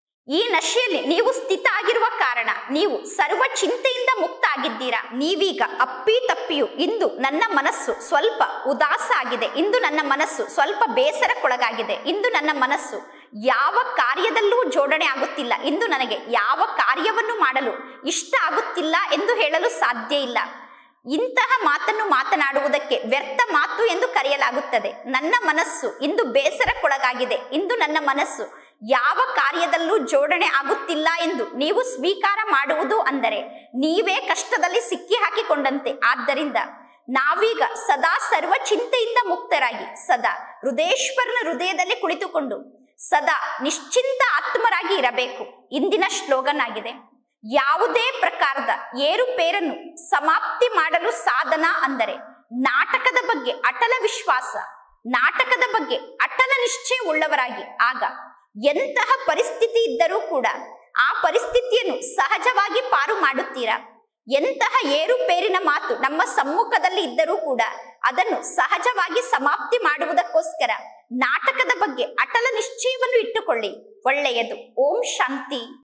ಈ ನಶೆಯಲ್ಲಿ ನೀವು ಸ್ಥಿತ ಆಗಿರುವ ಕಾರಣ ನೀವು ಸರ್ವ ಚಿಂತೆಯಿಂದ ಮುಕ್ತ ಆಗಿದ್ದೀರಾ ನೀವೀಗ ಅಪ್ಪಿ ತಪ್ಪಿಯು ಇಂದು ನನ್ನ ಮನಸ್ಸು ಸ್ವಲ್ಪ ಉದಾಸ ಆಗಿದೆ ಇಂದು ನನ್ನ ಮನಸ್ಸು ಸ್ವಲ್ಪ ಬೇಸರಕ್ಕೊಳಗಾಗಿದೆ ಇಂದು ನನ್ನ ಮನಸ್ಸು ಯಾವ ಕಾರ್ಯದಲ್ಲೂ ಜೋಡಣೆ ಆಗುತ್ತಿಲ್ಲ ಇಂದು ನನಗೆ ಯಾವ ಕಾರ್ಯವನ್ನು ಮಾಡಲು ಇಷ್ಟ ಆಗುತ್ತಿಲ್ಲ ಎಂದು ಹೇಳಲು ಸಾಧ್ಯ ಇಲ್ಲ ಇಂತಹ ಮಾತನ್ನು ಮಾತನಾಡುವುದಕ್ಕೆ ವ್ಯರ್ಥ ಮಾತು ಎಂದು ಕರೆಯಲಾಗುತ್ತದೆ ನನ್ನ ಮನಸ್ಸು ಇಂದು ಬೇಸರಕ್ಕೊಳಗಾಗಿದೆ ಇಂದು ನನ್ನ ಮನಸ್ಸು ಯಾವ ಕಾರ್ಯದಲ್ಲೂ ಜೋಡಣೆ ಆಗುತ್ತಿಲ್ಲ ಎಂದು ನೀವು ಸ್ವೀಕಾರ ಮಾಡುವುದು ಅಂದರೆ ನೀವೇ ಕಷ್ಟದಲ್ಲಿ ಸಿಕ್ಕಿ ಹಾಕಿಕೊಂಡಂತೆ ಆದ್ದರಿಂದ ನಾವೀಗ ಸದಾ ಸರ್ವ ಚಿಂತೆಯಿಂದ ಮುಕ್ತರಾಗಿ ಸದಾ ಹೃದಯೇಶ್ವರನ ಹೃದಯದಲ್ಲಿ ಕುಳಿತುಕೊಂಡು ಸದಾ ನಿಶ್ಚಿಂತ ಆತ್ಮರಾಗಿ ಇರಬೇಕು ಇಂದಿನ ಶ್ಲೋಗನ್ ಆಗಿದೆ ಯಾವುದೇ ಪ್ರಕಾರದ ಏರುಪೇರನ್ನು ಸಮಾಪ್ತಿ ಮಾಡಲು ಸಾಧನ ಅಂದರೆ ನಾಟಕದ ಬಗ್ಗೆ ಅಟಲ ವಿಶ್ವಾಸ ನಾಟಕದ ಬಗ್ಗೆ ಅಟಲ ನಿಶ್ಚಯ ಉಳ್ಳವರಾಗಿ ಆಗ ಎಂತಹ ಪರಿಸ್ಥಿತಿ ಇದ್ದರೂ ಕೂಡ ಆ ಪರಿಸ್ಥಿತಿಯನ್ನು ಸಹಜವಾಗಿ ಪಾರು ಮಾಡುತ್ತೀರಾ ಎಂತಹ ಏರುಪೇರಿನ ಮಾತು ನಮ್ಮ ಸಮ್ಮುಖದಲ್ಲಿ ಇದ್ದರೂ ಕೂಡ ಅದನ್ನು ಸಹಜವಾಗಿ ಸಮಾಪ್ತಿ ಮಾಡುವುದಕ್ಕೋಸ್ಕರ ನಾಟಕದ ಬಗ್ಗೆ ಅಟಲ ನಿಶ್ಚಯವನ್ನು ಇಟ್ಟುಕೊಳ್ಳಿ ಒಳ್ಳೆಯದು ಓಂ ಶಾಂತಿ